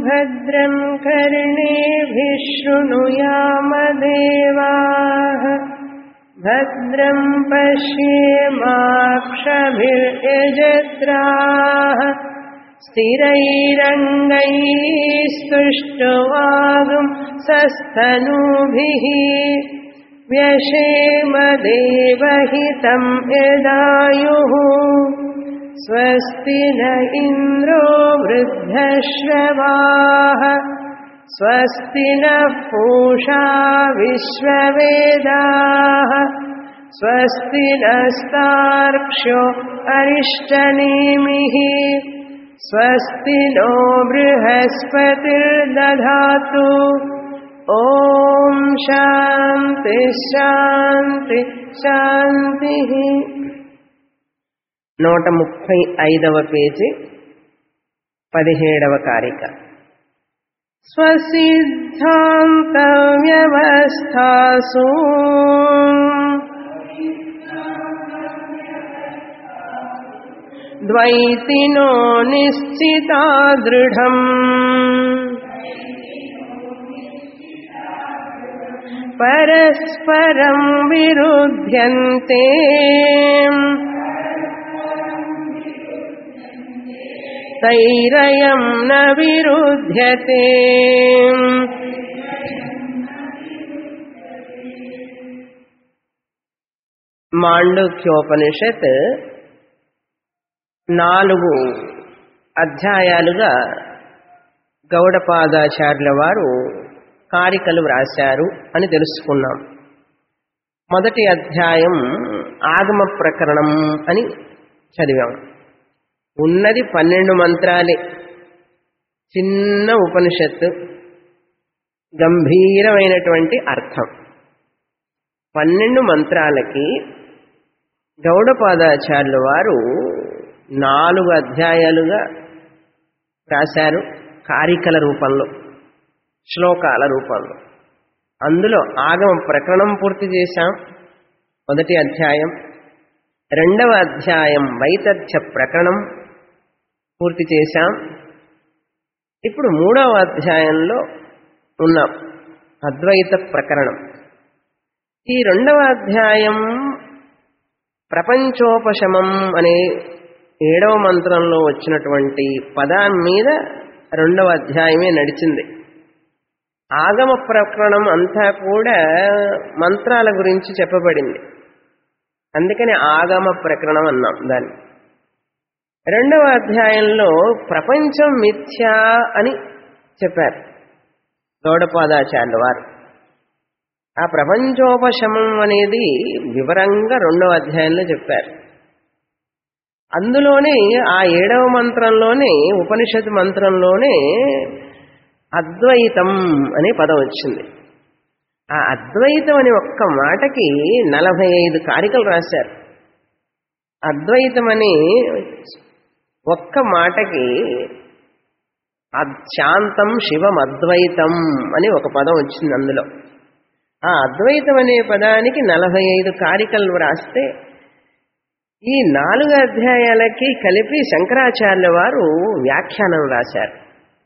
भद्रं कर्णेभिः शृणुयामदेवाः भद्रं पश्येमाक्षभिर्यजत्राः स्थिरैरङ्गैः स्तुष्टुवागुं सस्तनूभिः व्यशेमदेवहितं यदायुः स्वस्ति न इन्द्रो वृद्धश्रवाः स्वस्ति नः पूषा विश्ववेदाः स्वस्ति नस्तार्क्ष्यो अरिष्टनेमिः स्वस्ति नो बृहस्पतिर्दधातु ॐ शान्ति శాంతి శాంతి నూట ముప్పై ఐదవ పేజీ పదిహేడవ కారిక స్వసిద్ధాంత వ్యవస్థాసు ద్వైతినో నిశ్చితా దృఢం పరస్పరం విరుధ్యంతే తైరయం న విరుధ్యతే మాండుక్యోపనిషత్ నాలుగు అధ్యాయాలుగా గౌడపాదాచార్యుల వారు కారికలు వ్రాశారు అని తెలుసుకున్నాం మొదటి అధ్యాయం ఆగమ ప్రకరణం అని చదివాం ఉన్నది పన్నెండు మంత్రాలే చిన్న ఉపనిషత్తు గంభీరమైనటువంటి అర్థం పన్నెండు మంత్రాలకి గౌడపాదాచార్యుల వారు నాలుగు అధ్యాయాలుగా రాశారు కారికల రూపంలో శ్లోకాల రూపంలో అందులో ఆగమ ప్రకరణం పూర్తి చేశాం మొదటి అధ్యాయం రెండవ అధ్యాయం వైతథ్య ప్రకరణం పూర్తి చేశాం ఇప్పుడు మూడవ అధ్యాయంలో ఉన్నాం అద్వైత ప్రకరణం ఈ రెండవ అధ్యాయం ప్రపంచోపశమం అనే ఏడవ మంత్రంలో వచ్చినటువంటి పదాన్ని మీద రెండవ అధ్యాయమే నడిచింది ఆగమ ప్రకరణం అంతా కూడా మంత్రాల గురించి చెప్పబడింది అందుకని ఆగమ ప్రకరణం అన్నాం దాన్ని రెండవ అధ్యాయంలో ప్రపంచం మిథ్యా అని చెప్పారు గౌడపాదాచార్యుల వారు ఆ ప్రపంచోపశమం అనేది వివరంగా రెండవ అధ్యాయంలో చెప్పారు అందులోనే ఆ ఏడవ మంత్రంలోనే ఉపనిషత్ మంత్రంలోనే అద్వైతం అనే పదం వచ్చింది ఆ అద్వైతం అనే ఒక్క మాటకి నలభై ఐదు కారికలు రాశారు అద్వైతం అని ఒక్క మాటకి శాంతం శివం అద్వైతం అని ఒక పదం వచ్చింది అందులో ఆ అద్వైతం అనే పదానికి నలభై ఐదు కారికలు రాస్తే ఈ నాలుగు అధ్యాయాలకి కలిపి శంకరాచార్యుల వారు వ్యాఖ్యానం రాశారు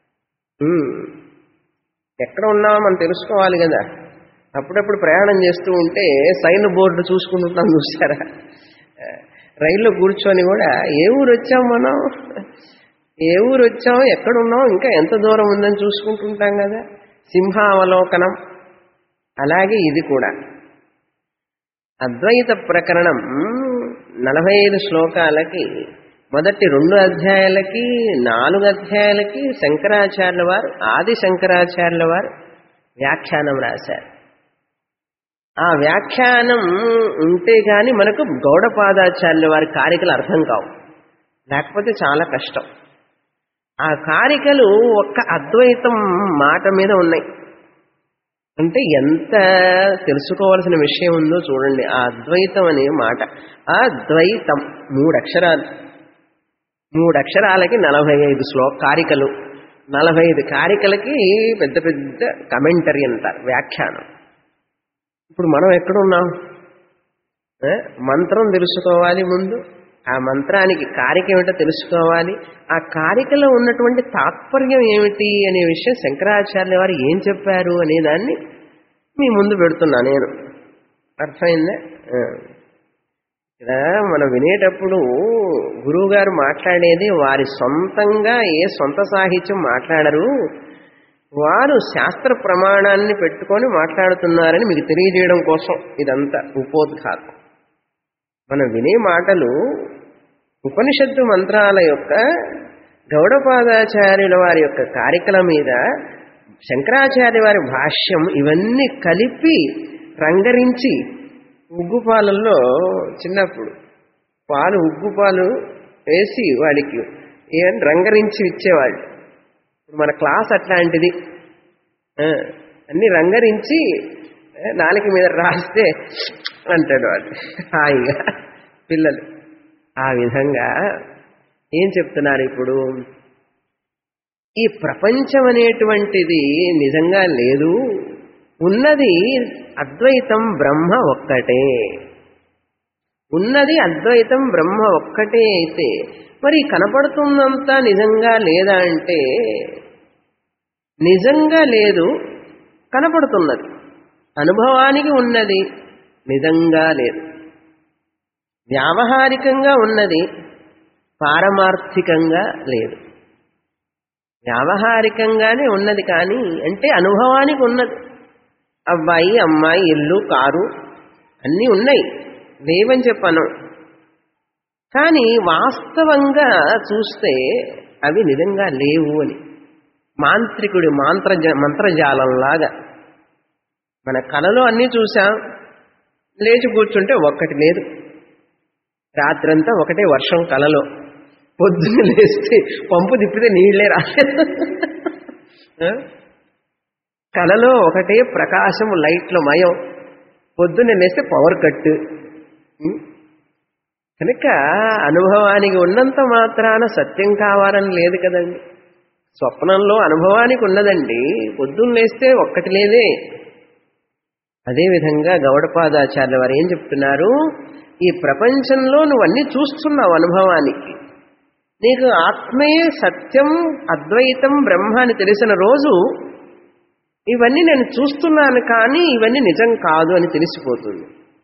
ఎక్కడ ఉన్నామో మనం తెలుసుకోవాలి కదా అప్పుడప్పుడు ప్రయాణం చేస్తూ ఉంటే సైన్ బోర్డు చూసుకుంటుంటాం చూసారా రైల్లో కూర్చొని కూడా ఏ ఊరు వచ్చాం మనం ఏ ఊరు వచ్చాం ఎక్కడున్నాం ఇంకా ఎంత దూరం ఉందని చూసుకుంటుంటాం కదా సింహావలోకనం అలాగే ఇది కూడా అద్వైత ప్రకరణం నలభై ఐదు శ్లోకాలకి మొదటి రెండు అధ్యాయాలకి నాలుగు అధ్యాయాలకి శంకరాచార్యుల వారు ఆది శంకరాచార్యుల వారు వ్యాఖ్యానం రాశారు ఆ వ్యాఖ్యానం ఉంటే గాని మనకు గౌడపాదాచార్యుల వారి కారికలు అర్థం కావు లేకపోతే చాలా కష్టం ఆ కారికలు ఒక్క అద్వైతం మాట మీద ఉన్నాయి అంటే ఎంత తెలుసుకోవాల్సిన విషయం ఉందో చూడండి ఆ అద్వైతం అనే మాట ఆ ద్వైతం మూడు అక్షరాలు మూడు అక్షరాలకి నలభై ఐదు శ్లో కారికలు నలభై ఐదు కారికలకి పెద్ద పెద్ద కమెంటరీ అంటారు వ్యాఖ్యానం ఇప్పుడు మనం ఎక్కడున్నాం మంత్రం తెలుసుకోవాలి ముందు ఆ మంత్రానికి కారిక ఏమిటో తెలుసుకోవాలి ఆ కారికలో ఉన్నటువంటి తాత్పర్యం ఏమిటి అనే విషయం శంకరాచార్య వారు ఏం చెప్పారు అనే దాన్ని మీ ముందు పెడుతున్నా నేను అర్థమైందా ఆ. ఇక్కడ మనం వినేటప్పుడు గురువు గారు మాట్లాడేది వారి సొంతంగా ఏ సొంత సాహిత్యం మాట్లాడరు వారు శాస్త్ర ప్రమాణాన్ని పెట్టుకొని మాట్లాడుతున్నారని మీకు తెలియజేయడం కోసం ఇదంతా ఉపోద్ఘాతం మనం వినే మాటలు ఉపనిషత్తు మంత్రాల యొక్క గౌడపాదాచార్యుల వారి యొక్క కారికల మీద శంకరాచార్య వారి భాష్యం ఇవన్నీ కలిపి రంగరించి ఉగ్గు పాలల్లో చిన్నప్పుడు పాలు ఉగ్గు పాలు వేసి వాడికి ఏం రంగరించి ఇచ్చేవాళ్ళు ఇప్పుడు మన క్లాస్ అట్లాంటిది ఆ, అన్ని రంగరించి ఆ, నాలుక మీద రాస్తే అంటాడు వాడు హాయిగా పిల్లలు ఆ విధంగా ఏం చెప్తున్నారు ఇప్పుడు ఈ ప్రపంచం అనేటువంటిది నిజంగా లేదు ఉన్నది అద్వైతం బ్రహ్మ ఒక్కటే ఉన్నది అద్వైతం బ్రహ్మ ఒక్కటే అయితే మరి కనపడుతున్నంతా నిజంగా లేదా అంటే నిజంగా లేదు కనపడుతున్నది అనుభవానికి ఉన్నది నిజంగా లేదు వ్యావహారికంగా ఉన్నది పారమార్థికంగా లేదు వ్యావహారికంగానే ఉన్నది కానీ అంటే అనుభవానికి ఉన్నది అబ్బాయి అమ్మాయి ఇల్లు కారు అన్నీ ఉన్నాయి లేవని చెప్పను కానీ వాస్తవంగా చూస్తే అవి నిజంగా లేవు అని మాంత్రికుడి మంత్రజ మంత్రజాలంలాగా మన కళలో అన్నీ చూసాం లేచి కూర్చుంటే ఒక్కటి లేదు రాత్రంతా ఒకటే వర్షం కలలో పొద్దున్న లేస్తే పంపు తిప్పితే నీళ్లే రాలేదు ఆ? కలలో ఒకటే ప్రకాశం లైట్ల మయం పొద్దున్న లేస్తే పవర్ కట్ ఉం? కనుక అనుభవానికి ఉన్నంత మాత్రాన సత్యం కావాలని లేదు కదండి స్వప్నంలో అనుభవానికి ఉన్నదండి పొద్దున్న లేస్తే ఒక్కటి లేదే అదేవిధంగా గౌడపాదాచార్య వారు ఏం చెప్తున్నారు ఈ ప్రపంచంలో నువ్వు అన్ని చూస్తున్నావు అనుభవానికి నీకు ఆత్మయే సత్యం అద్వైతం బ్రహ్మ అని తెలిసిన రోజు ఇవన్నీ నేను చూస్తున్నాను కానీ ఇవన్నీ నిజం కాదు అని తెలిసిపోతుంది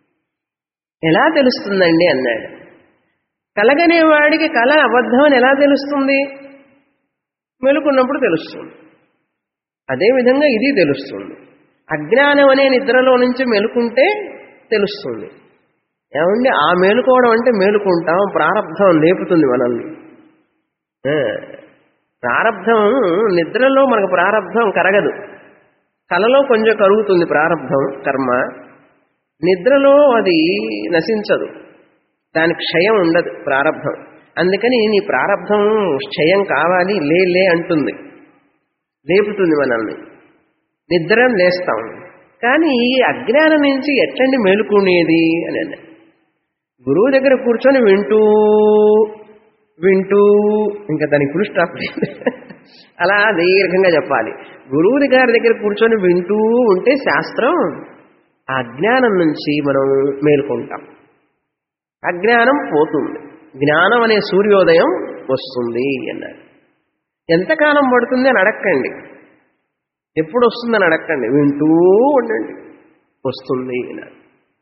ఎలా తెలుస్తుందండి అన్నాడు కలగనేవాడికి కళ అబద్ధం అని ఎలా తెలుస్తుంది మెలుకున్నప్పుడు తెలుస్తుంది అదేవిధంగా ఇది తెలుస్తుంది అజ్ఞానం అనే నిద్రలో నుంచి మెలుకుంటే తెలుస్తుంది ఏమండి ఆ మేలుకోవడం అంటే మేలుకుంటాం ప్రారంధం లేపుతుంది మనల్ని ఆ, ప్రారంధం నిద్రలో మనకు ప్రారంధం కరగదు కలలో కొంచెం కరుగుతుంది ప్రారంధం కర్మ నిద్రలో అది నశించదు దాని క్షయం ఉండదు ప్రారంధం అందుకని నీ ప్రారంధం క్షయం కావాలి లే లే అంటుంది లేపుతుంది మనల్ని నిద్ర లేస్తాం కానీ ఈ అజ్ఞానం నుంచి ఎట్లండి మేలుకునేది అని అన్నాడు గురువు దగ్గర కూర్చొని వింటూ వింటూ ఇంకా దానికి ఫుల్ స్టాప్ లేదు. అలా దీర్ఘంగా చెప్పాలి గురువుని గారి దగ్గర కూర్చొని వింటూ ఉంటే శాస్త్రం ఆ అజ్ఞానం నుంచి మనం మేలుకుంటాం అజ్ఞానం పోతుంది జ్ఞానం అనే సూర్యోదయం వస్తుంది అన్నారు ఎంతకాలం పడుతుంది అని అడక్కండి ఎప్పుడు వస్తుందని అడక్కండి వింటూ ఉండండి వస్తుంది అన్నారు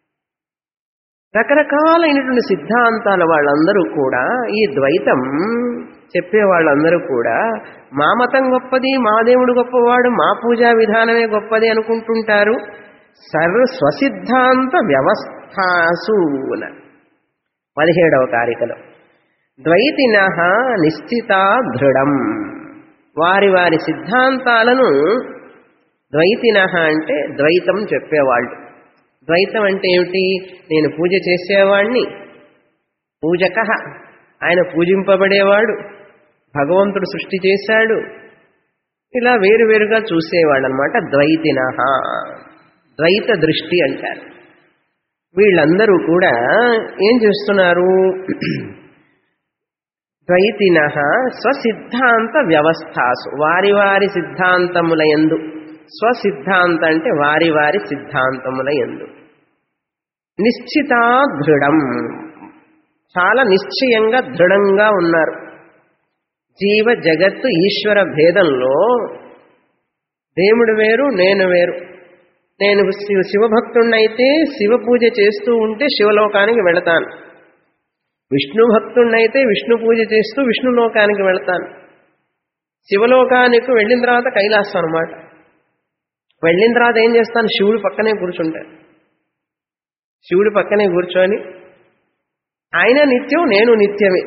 రకరకాలైనటువంటి సిద్ధాంతాల వాళ్ళందరూ కూడా ఈ ద్వైతం చెప్పే వాళ్ళందరూ కూడా మా మతం గొప్పది మా దేవుడు గొప్పవాడు మా పూజా విధానమే గొప్పది అనుకుంటుంటారు సర్వ స్వసిద్ధాంత వ్యవస్థాసు అన్నారు. పదిహేడవ కారికలో ద్వైతిన నిశ్చిత దృఢం వారి వారి సిద్ధాంతాలను ద్వైతిన అంటే ద్వైతం చెప్పేవాళ్ళు ద్వైతం అంటే ఏమిటి నేను పూజ చేసేవాణ్ణి పూజక ఆయన పూజింపబడేవాడు భగవంతుడు సృష్టి చేశాడు ఇలా వేరువేరుగా చూసేవాడు అనమాట ద్వైతిన ద్వైత దృష్టి అంటారు వీళ్ళందరూ కూడా ఏం చేస్తున్నారు ద్వైతిన స్వసిద్ధాంత వ్యవస్థాసు వారి వారి సిద్ధాంతముల యందు స్వసిద్ధాంత అంటే వారి వారి సిద్ధాంతముల యందు నిశ్చితా దృఢం చాలా నిశ్చయంగా దృఢంగా ఉన్నారు జీవ జగత్తు ఈశ్వర భేదంలో దేవుడు వేరు నేను వేరు నేను శివ శివభక్తుడినైతే శివ పూజ చేస్తూ ఉంటే శివలోకానికి వెళతాను విష్ణు భక్తుడినైతే విష్ణు పూజ చేస్తూ విష్ణులోకానికి వెళతాను శివలోకానికి వెళ్ళిన తర్వాత కైలాసం అనమాట వెళ్ళిన తర్వాత ఏం చేస్తాను శివుడు పక్కనే కూర్చుంటాను శివుడి పక్కనే కూర్చొని ఆయన నిత్యం నేను నిత్యమే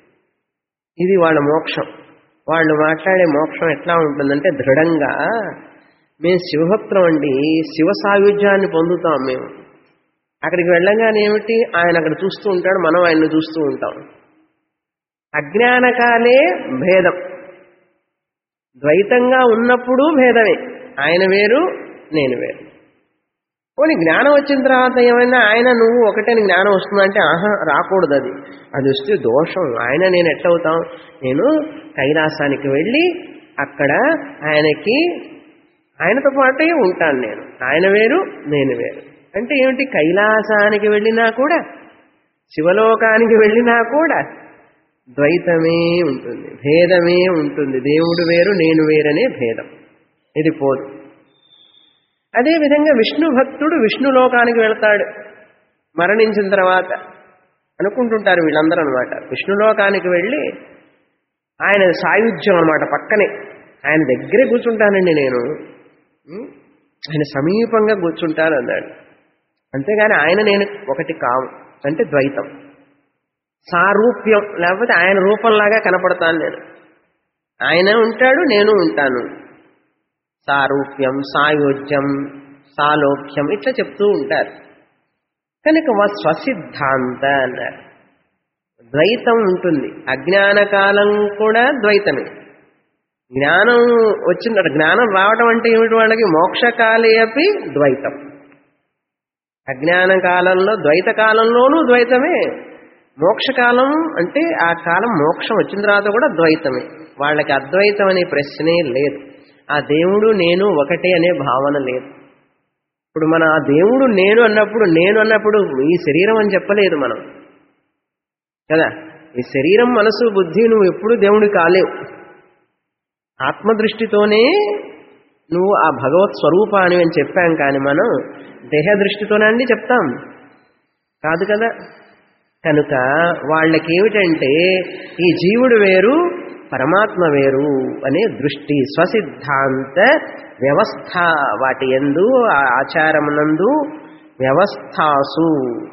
ఇది వాళ్ళ మోక్షం వాళ్ళు మాట్లాడే మోక్షం ఎట్లా ఉంటుందంటే దృఢంగా మేము శివభక్తులం అండి శివ సాయుధ్యాన్ని పొందుతాం మేము అక్కడికి వెళ్ళగానే ఏమిటి ఆయన అక్కడ చూస్తూ ఉంటాడు మనం ఆయన్ని చూస్తూ ఉంటాం అజ్ఞానకాలే భేదం ద్వైతంగా ఉన్నప్పుడు భేదమే ఆయన వేరు నేను వేరు పోనీ జ్ఞానం వచ్చిన తర్వాత ఏమైనా ఆయన నువ్వు ఒకటే జ్ఞానం వస్తుందంటే ఆహా రాకూడదు అది అది వస్తే దోషం ఆయన నేను ఎట్లవుతాం నేను కైలాసానికి వెళ్ళి అక్కడ ఆయనకి ఆయనతో పాటే ఉంటాను నేను ఆయన వేరు నేను వేరు అంటే ఏమిటి కైలాసానికి వెళ్ళినా కూడా శివలోకానికి వెళ్ళినా కూడా ద్వైతమే ఉంటుంది భేదమే ఉంటుంది దేవుడు వేరు నేను వేరనే భేదం ఇది పోదు అదేవిధంగా విష్ణు భక్తుడు విష్ణు లోకానికి వెళ్తాడు మరణించిన తర్వాత అనుకుంటుంటారు వీళ్ళందరూ అనమాట విష్ణులోకానికి వెళ్ళి ఆయన సాయుధ్యం అనమాట పక్కనే ఆయన దగ్గరే కూర్చుంటానండి నేను ఉం? ఆయన సమీపంగా కూర్చుంటాను అన్నాడు అంతేగాని ఆయన నేను ఒకటి కావు అంటే ద్వైతం సారూప్యం లేకపోతే ఆయన రూపంలాగా కనపడతాను నేను ఆయన ఉంటాడు నేను ఉంటాను సారూప్యం సాయోజ్యం సాలోక్యం ఇట్లా చెప్తూ ఉంటారు కనుక వా స్వసిద్ధాంత అన్నారు ద్వైతం ఉంటుంది అజ్ఞాన కాలం కూడా ద్వైతమే జ్ఞానం వచ్చిన జ్ఞానం రావడం అంటే ఏమిటి వాళ్ళకి మోక్షకాలే అపి ద్వైతం అజ్ఞాన కాలంలో ద్వైత కాలంలోనూ ద్వైతమే మోక్షకాలం అంటే ఆ కాలం మోక్షం వచ్చిన తర్వాత కూడా ద్వైతమే వాళ్ళకి అద్వైతం అనే ప్రశ్నే లేదు ఆ దేవుడు నేను ఒకటే అనే భావన లేదు ఇప్పుడు మన ఆ దేవుడు నేను అన్నప్పుడు నేను అన్నప్పుడు ఈ శరీరం అని చెప్పలేదు మనం కదా ఈ శరీరం మనసు బుద్ధి నువ్వు ఎప్పుడు దేవుడి కాలేవు ఆత్మదృష్టితోనే నువ్వు ఆ భగవత్ స్వరూపాన్ని అని చెప్పాం కానీ మనం దేహ దృష్టితోనే అండి చెప్తాం కాదు కదా కనుక వాళ్ళకి ఏమిటంటే ఈ జీవుడు వేరు పరమాత్మ వేరు అనే దృష్టి స్వసిద్ధాంత వ్యవస్థ వాటి ఎందు ఆ ఆచారమునందు వ్యవస్థాసు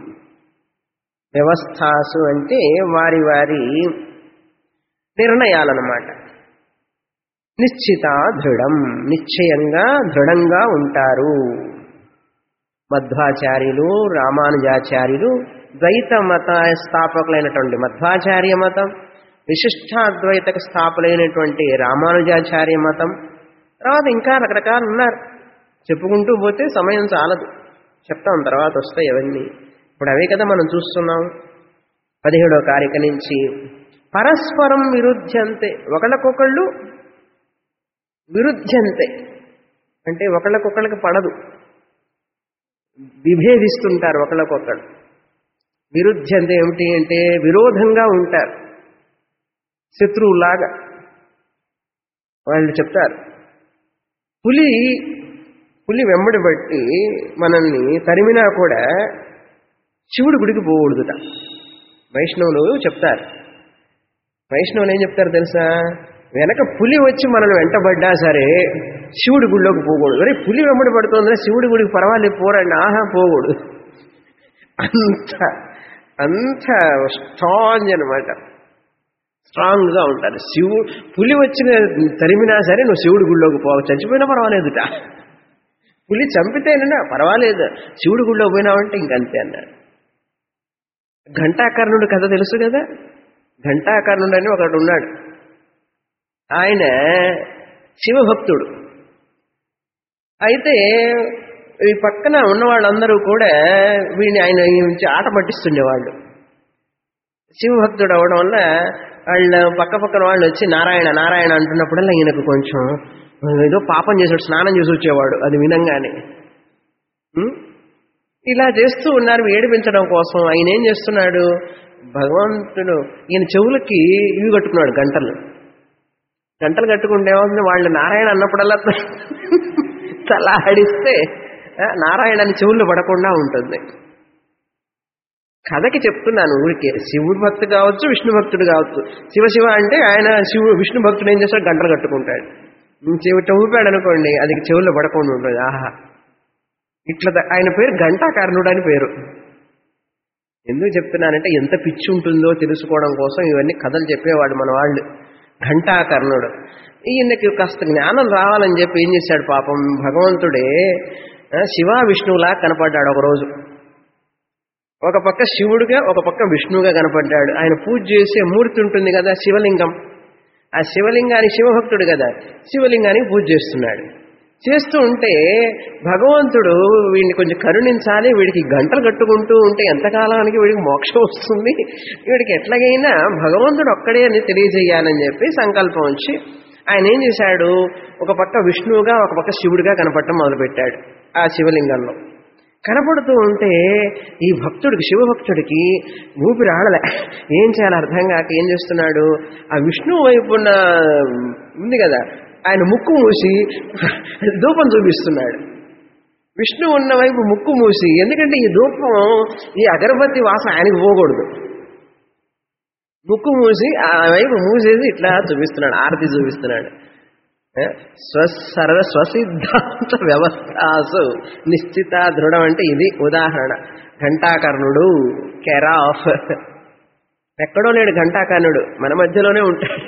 వ్యవస్థాసు అంటే వారి వారి నిర్ణయాలన్నమాట నిశ్చిత దృఢం నిశ్చయంగా దృఢంగా ఉంటారు మధ్వాచార్యులు రామానుజాచార్యులు ద్వైత మత స్థాపకులైనటువంటి మధ్వాచార్య మతం విశిష్టాద్వైతక స్థాపకులైనటువంటి రామానుజాచార్య మతం తర్వాత ఇంకా రకరకాలు ఉన్నారు చెప్పుకుంటూ పోతే సమయం చాలదు చెప్తాం తర్వాత వస్తాయి అవన్నీ ఇప్పుడు అవే కదా మనం చూస్తున్నాం పదిహేడో కారిక నుంచి పరస్పరం విరుద్ధ్యంతే ఒకళ్ళకొకళ్ళు విరుద్ధ్యంతే అంటే ఒకళ్ళకొకళ్ళకి పడదు విభేదిస్తుంటారు ఒకళ్ళకొకళ్ళు విరుద్ధ్యంతే ఏమిటి అంటే విరోధంగా ఉంటారు శత్రువులాగా వాళ్ళు చెప్తారు పులి పులి వెంబడి బట్టి మనల్ని తరిమినా కూడా శివుడి గుడికి పోకూడదుట వైష్ణవులు చెప్తారు వైష్ణవులు ఏం చెప్తారు తెలుసా వెనక పులి వచ్చి మనల్ని వెంటబడ్డా సరే శివుడి గుడిలోకి పోకూడదు అరే పులి వెంబడి పడుతుందా శివుడి గుడికి పర్వాలేదు పోరండి ఆహా పోకూడదు అంత అంత స్ట్రాంగ్ అనమాట స్ట్రాంగ్ గా ఉంటారు శివు పులి వచ్చిన తరిమినా సరే నువ్వు శివుడి గుడిలోకి పోవు చచ్చిపోయినా పర్వాలేదుట పులి చంపితేనన్నా పర్వాలేదు శివుడి గుడిలో పోయినావంటే ఇంకంతే అన్నాడు ఘంటాకర్ణుడు కథ తెలుసు కదా ఘంటాకర్ణుడు అని ఒకడు ఉన్నాడు ఆయన శివభక్తుడు అయితే ఈ పక్కన ఉన్న వాళ్ళందరూ కూడా వీడిని ఆయన నుంచి ఆట పట్టిస్తుండేవాళ్ళు శివభక్తుడు అవడం వల్ల వాళ్ళ పక్క పక్కన వాళ్ళు వచ్చి నారాయణ నారాయణ అంటున్నప్పుడల్లా ఈయనకు కొంచెం ఏదో పాపం చేసాడు స్నానం చేసి వచ్చేవాడు అది వినంగానే ఉం? ఇలా చేస్తూ ఉన్నారు ఏడిపించడం కోసం ఆయన ఏం చేస్తున్నాడు భగవంతుడు ఈయన చెవులకి ఇవి కట్టుకున్నాడు గంటలు గంటలు కట్టుకుంటే ఏమవుతుంది వాళ్ళు నారాయణ అన్నప్పుడల్లా తల ఆడిస్తే ఆ, నారాయణ అని చెవుల్లో పడకుండా ఉంటుంది కథకి చెప్తున్నాను ఊరికే శివుడు భక్తి కావచ్చు విష్ణు భక్తుడు కావచ్చు శివ శివ అంటే ఆయన శివుడు విష్ణు భక్తుడు ఏం చేస్తాడు గంటలు కట్టుకుంటాడు చెవిట ఊపాడు అనుకోండి అది చెవుల్లో పడకుండా ఉంటుంది ఆహా ఇట్లా ద- ఆయన పేరు ఘంటాకర్ణుడు అని పేరు ఎందుకు చెప్తున్నానంటే ఎంత పిచ్చి ఉంటుందో తెలుసుకోవడం కోసం ఇవన్నీ కథలు చెప్పేవాడు మన వాళ్ళు ఘంటాకర్ణుడు ఈయనకి కాస్త జ్ఞానం రావాలని చెప్పి ఏం చేశాడు పాపం భగవంతుడే ఆ, శివ విష్ణువులా కనపడ్డాడు ఒక రోజు ఒక పక్క శివుడుగా ఒక పక్క విష్ణువుగా కనపడ్డాడు ఆయన పూజ చేసే మూర్తి ఉంటుంది కదా శివలింగం ఆ శివలింగానికి శివభక్తుడు కదా శివలింగానికి పూజ చేస్తున్నాడు చేస్తూ ఉంటే భగవంతుడు వీడిని కొంచెం కరుణించాలి వీడికి గంటలు కట్టుకుంటూ ఉంటే ఎంతకాలానికి వీడికి మోక్షం వస్తుంది వీడికి ఎట్లాగైనా భగవంతుడు ఒక్కడే అని తెలియజేయాలని చెప్పి సంకల్పం వచ్చి ఆయన ఏం చేశాడు ఒక పక్క విష్ణువుగా ఒక పక్క శివుడిగా కనపడటం మొదలుపెట్టాడు ఆ శివలింగంలో కనపడుతూ ఉంటే ఈ భక్తుడికి శివభక్తుడికి ఊపిరి ఆడలే ఏం చేయాలి అర్థం కాక ఏం చేస్తున్నాడు ఆ విష్ణువు వైపు ఉన్న ఉంది కదా ఆయన ముక్కు మూసి ధూపం చూపిస్తున్నాడు విష్ణు ఉన్న వైపు ముక్కు మూసి ఎందుకంటే ఈ ధూపం ఈ అగరబత్తి వాసన ఆయనకు పోకూడదు ముక్కు మూసి ఆ వైపు మూసేసి ఇట్లా చూపిస్తున్నాడు ఆరతి చూపిస్తున్నాడు ఏ? స్వసర్వ స్వసిద్ధాంత వ్యవస్థాసు నిశ్చిత దృఢం అంటే ఇది ఉదాహరణ ఘంటాకర్ణుడు కెరాఫ్ ఎక్కడో లేడు ఘంటాకర్ణుడు మన మధ్యలోనే ఉంటాడు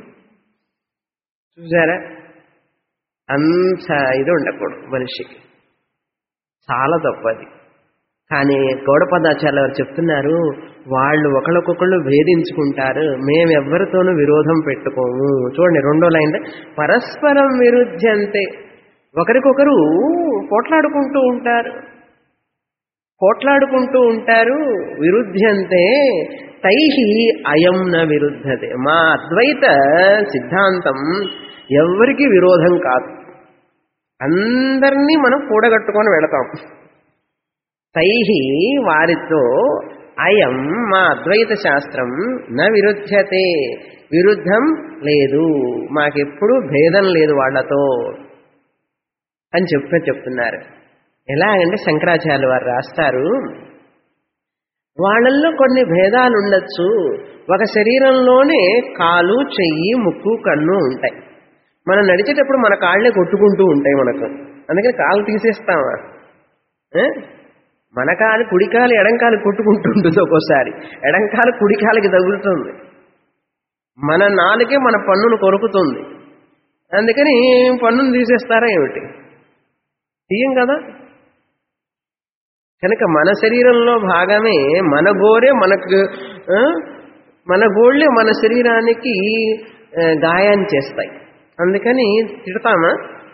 చూసారా అంత ఇది ఉండకూడదు మనిషికి చాలా తప్పది కానీ గౌడపదాచార్య వారు చెప్తున్నారు వాళ్ళు ఒకళ్ళకొకళ్ళు భేదించుకుంటారు మేమెవ్వరితోనూ విరోధం పెట్టుకోము చూడండి రెండో లైన్ పరస్పరం విరుద్ధంతే ఒకరికొకరు పోట్లాడుకుంటూ ఉంటారు పోట్లాడుకుంటూ ఉంటారు విరుద్ధంతే తైహి అయం న విరుద్ధతే మా అద్వైత సిద్ధాంతం ఎవ్వరికి విరోధం కాదు అందరినీ మనం కూడగట్టుకొని వెళతాం తైహి వారితో అయం మా అద్వైత శాస్త్రం న విరుద్ధతే విరుద్ధం లేదు మాకెప్పుడు భేదం లేదు వాళ్ళతో అని చెప్పే చెప్తున్నారు ఎలాగంటే శంకరాచార్యులు వారు రాస్తారు వాళ్ళల్లో కొన్ని భేదాలు ఉండొచ్చు ఒక శరీరంలోనే కాలు చెయ్యి ముక్కు కన్ను ఉంటాయి మనం నడిచేటప్పుడు మన కాళ్ళే కొట్టుకుంటూ ఉంటాయి మనకు అందుకని కాలు తీసేస్తామా ఏ? మన కాలు కుడికాలు ఎడంకాలు కొట్టుకుంటూ ఉంటుంది ఒక్కోసారి ఎడంకాలు కుడికాలకి తగులుతుంది మన నాలుకే మన పన్నును కొరుకుతుంది అందుకని పన్నును తీసేస్తారా ఏమిటి తీయం కదా కనుక మన శరీరంలో భాగమే మన గోరే మనకు ఆ, మన గోళ్ళే మన శరీరానికి ఆ, గాయాన్ని చేస్తాయి అందుకని తిడతామా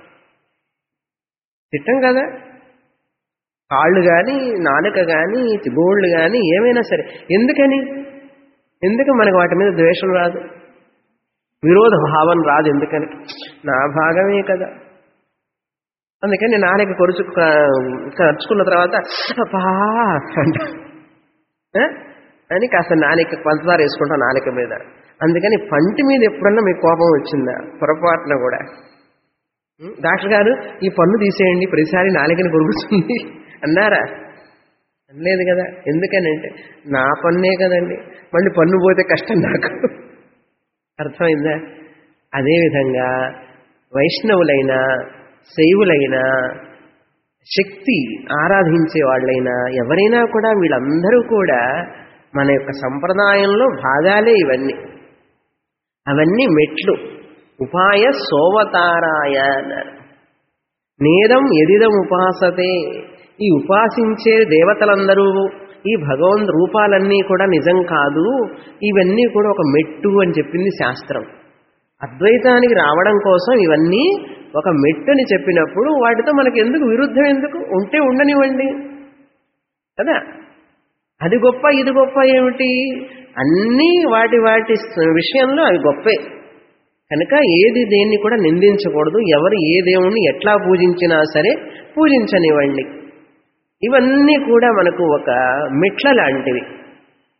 తిట్టం కదా కాళ్ళు కానీ నాలుక కానీ గోళ్ళు కానీ ఏమైనా సరే ఎందుకని ఎందుకు మనకు వాటి మీద ద్వేషం రాదు విరోధ భావం రాదు ఎందుకని నా భాగమే కదా అందుకని నాలుక కొరుచు ఖర్చుకున్న తర్వాత అబ్బా అంట ఆ? అని కాస్త నాలిక పంచదార వేసుకుంటా నాలిక మీద అందుకని పంటి మీద ఎప్పుడన్నా మీకు కోపం వచ్చిందా పొరపాటున కూడా ఉం? డాక్టర్ గారు ఈ పన్ను తీసేయండి ప్రతిసారి నాలుకని కొరుకుతుంది అన్నారా అనలేదు కదా ఎందుకనంటే నా పన్నే కదండి మళ్ళీ పన్ను పోతే కష్టం నాకు అర్థమైందా అదేవిధంగా వైష్ణవులైనా శైవులైనా శక్తి ఆరాధించే వాళ్ళైనా ఎవరైనా కూడా వీళ్ళందరూ కూడా మన యొక్క సంప్రదాయంలో భాగాలే ఇవన్నీ అవన్నీ మెట్లు ఉపాయ సోవతారాయ అన్నారు నేరం ఎదిదం ఉపాసతే ఈ ఉపాసించే దేవతలందరూ ఈ భగవంత్ రూపాలన్నీ కూడా నిజం కాదు ఇవన్నీ కూడా ఒక మెట్టు అని చెప్పింది శాస్త్రం అద్వైతానికి రావడం కోసం ఇవన్నీ ఒక మెట్టు అని చెప్పినప్పుడు వాటితో మనకి ఎందుకు విరుద్ధం ఎందుకు ఉంటే ఉండనివ్వండి కదా అది గొప్ప ఇది గొప్ప ఏమిటి అన్నీ వాటి వాటి విషయంలో అవి గొప్పే కనుక ఏది దేన్ని కూడా నిందించకూడదు ఎవరు ఏ దేవుణ్ణి ఎట్లా పూజించినా సరే పూజించనివ్వండి ఇవన్నీ కూడా మనకు ఒక మెట్ల లాంటివి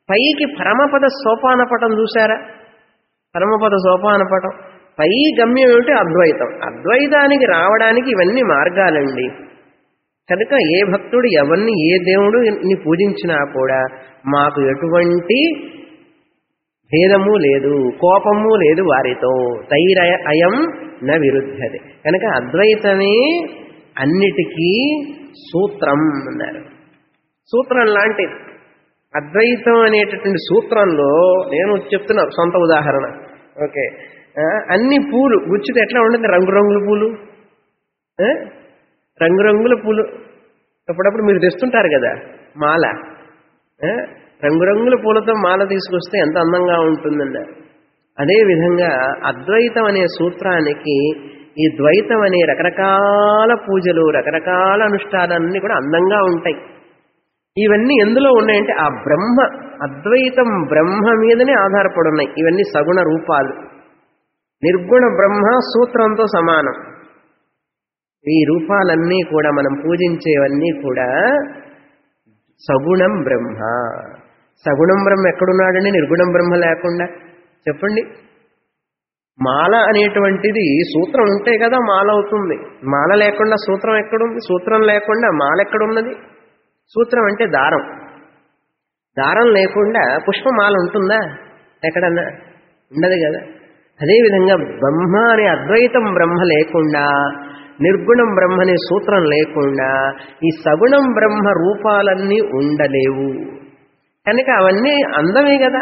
పైకి పరమపద సోపానపటం చూసారా పరమపద సోపానపటం పై గమ్యం ఏమిటి అద్వైతం అద్వైతానికి రావడానికి ఇవన్నీ మార్గాలండి కనుక ఏ భక్తుడు ఎవరిని ఏ దేవుడు ని పూజించినా కూడా మాకు ఎటువంటి భేదము లేదు కోపము లేదు వారితో తైరయ అయం న విరుద్ధది కనుక అద్వైతమే అన్నిటికీ సూత్రం అన్నారు సూత్రం లాంటిది అద్వైతం అనేటటువంటి సూత్రంలో నేను చెప్తున్నా సొంత ఉదాహరణ ఓకే ఆ, అన్ని పూలు గుచ్చితే ఎట్లా ఉంటుంది రంగురంగుల పూలు ఆ? రంగురంగుల పూలు అప్పుడప్పుడు మీరు తెస్తుంటారు కదా మాల ఆ? రంగురంగుల పూలతో మాల తీసుకొస్తే ఎంత అందంగా ఉంటుందన్నారు అదేవిధంగా అద్వైతం అనే సూత్రానికి ఈ ద్వైతం అనే రకరకాల పూజలు రకరకాల అనుష్ఠానాలన్నీ కూడా అందంగా ఉంటాయి ఇవన్నీ ఎందులో ఉన్నాయంటే ఆ బ్రహ్మ అద్వైతం బ్రహ్మ మీదనే ఆధారపడి ఉన్నాయి ఇవన్నీ సగుణ రూపాలు నిర్గుణ బ్రహ్మ సూత్రంతో సమానం ఈ రూపాలన్నీ కూడా మనం పూజించేవన్నీ కూడా సగుణం బ్రహ్మ సగుణం బ్రహ్మ ఎక్కడున్నాడండి నిర్గుణం బ్రహ్మ లేకుండా చెప్పండి మాల అనేటువంటిది సూత్రం ఉంటే కదా మాల అవుతుంది మాల లేకుండా సూత్రం ఎక్కడుంది సూత్రం లేకుండా మాల ఎక్కడున్నది సూత్రం అంటే దారం దారం లేకుండా పుష్పమాల ఉంటుందా ఎక్కడన్నా ఉండదు కదా అదేవిధంగా బ్రహ్మ అనే అద్వైతం బ్రహ్మ లేకుండా నిర్గుణం బ్రహ్మ అనే సూత్రం లేకుండా ఈ సగుణం బ్రహ్మ రూపాలన్నీ ఉండలేవు కనుక అవన్నీ అందమే కదా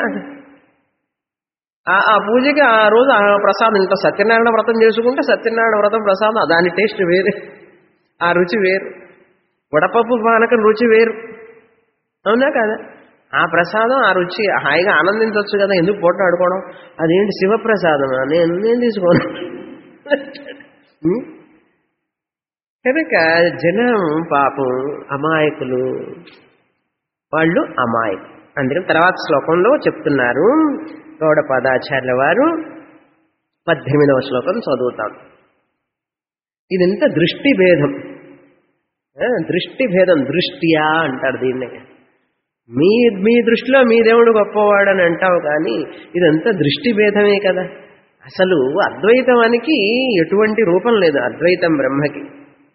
ఆ ఆ పూజకి ఆ రోజు ఆ ప్రసాదం ఇంత సత్యనారాయణ వ్రతం చేసుకుంటే సత్యనారాయణ వ్రతం ప్రసాదం దాని టేస్ట్ వేరే ఆ రుచి వేరు వడపప్పు పానకం రుచి వేరు అవునా కదా ఆ ప్రసాదం ఆ రుచి హాయిగా ఆనందించవచ్చు కదా ఎందుకు పోటీ ఆడుకోవడం అదేంటి శివప్రసాదం నేను నేను తీసుకోను ఉం? కనుక జనం పాపం అమాయకులు వాళ్ళు అమాయకులు అందుకని తర్వాత శ్లోకంలో చెప్తున్నారు గౌడపాదాచార్యుల వారు పద్దెనిమిదవ శ్లోకం చదువుతాం ఇదంతా దృష్టి భేదం ఆ, దృష్టి భేదం దృష్ట్యా అంటారు దీన్ని మీ మీ దృష్టిలో మీ దేవుడు గొప్పవాడని అంటావు కానీ ఇదంతా దృష్టి భేదమే కదా అసలు అద్వైతానికి ఎటువంటి రూపం లేదు అద్వైతం బ్రహ్మకి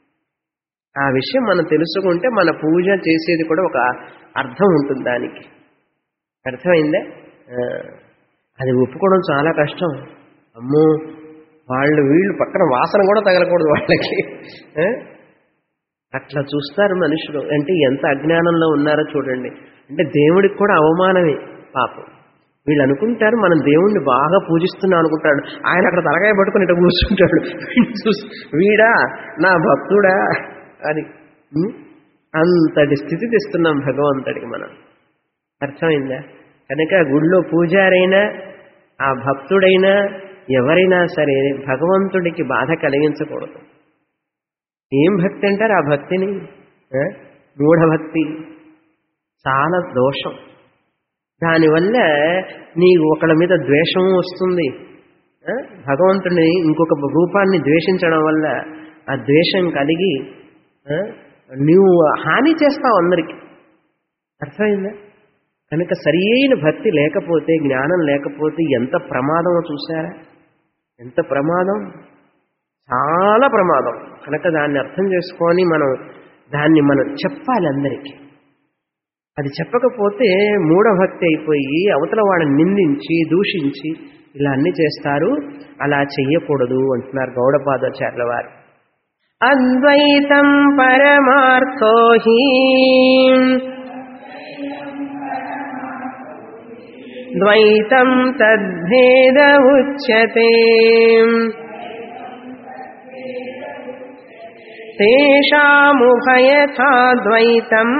ఆ విషయం మనం తెలుసుకుంటే మన పూజ చేసేది కూడా ఒక అర్థం ఉంటుంది దానికి అర్థమైందే ఆ, అది ఒప్పుకోవడం చాలా కష్టం అమ్మో వాళ్ళు వీళ్ళు పక్కన వాసన కూడా తగలకూడదు వాళ్ళకి ఆ? అట్లా చూస్తారు మనుషులు అంటే ఎంత అజ్ఞానంలో ఉన్నారో చూడండి అంటే దేవుడికి కూడా అవమానమే పాపం వీళ్ళు అనుకుంటారు మనం దేవుణ్ణి బాగా పూజిస్తున్నాం అనుకుంటాడు ఆయన అక్కడ తలకాయ పట్టుకుని ఇట్లా కూర్చుంటాడు వీడిని చూసి వీడా నా భక్తుడా అని ఉం? అంతటి స్థితి తెస్తున్నాం భగవంతుడికి మనం అర్థమైందా కనుక గుళ్ళో పూజారైనా ఆ భక్తుడైనా ఎవరైనా సరే భగవంతుడికి బాధ కలిగించకూడదు ఏం భక్తి అంటారు ఆ భక్తిని ఆ? మూఢభక్తి చాలా దోషం దానివల్ల నీకు ఒకళ్ళ మీద ద్వేషము వస్తుంది ఆ? భగవంతుడిని ఇంకొక రూపాన్ని ద్వేషించడం వల్ల ఆ ద్వేషం కలిగి ఆ? నువ్వు హాని చేస్తావు అందరికి అర్థమైందా కనుక సరి అయిన భక్తి లేకపోతే జ్ఞానం లేకపోతే ఎంత ప్రమాదమో చూసారా ఎంత ప్రమాదం చాలా ప్రమాదం కనుక దాన్ని అర్థం చేసుకొని మనం దాన్ని మనం చెప్పాలి అందరికీ అది చెప్పకపోతే మూఢభక్తి అయిపోయి అవతల వాడిని నిందించి దూషించి ఇలా అన్ని చేస్తారు అలా చెయ్యకూడదు అంటున్నారు గౌడపాదాచార్యుల వారు అద్వైతం పరమార్థో హి ద్వైతం తద్భేద ఉచ్యతే తేషాముభయథా ద్వైతం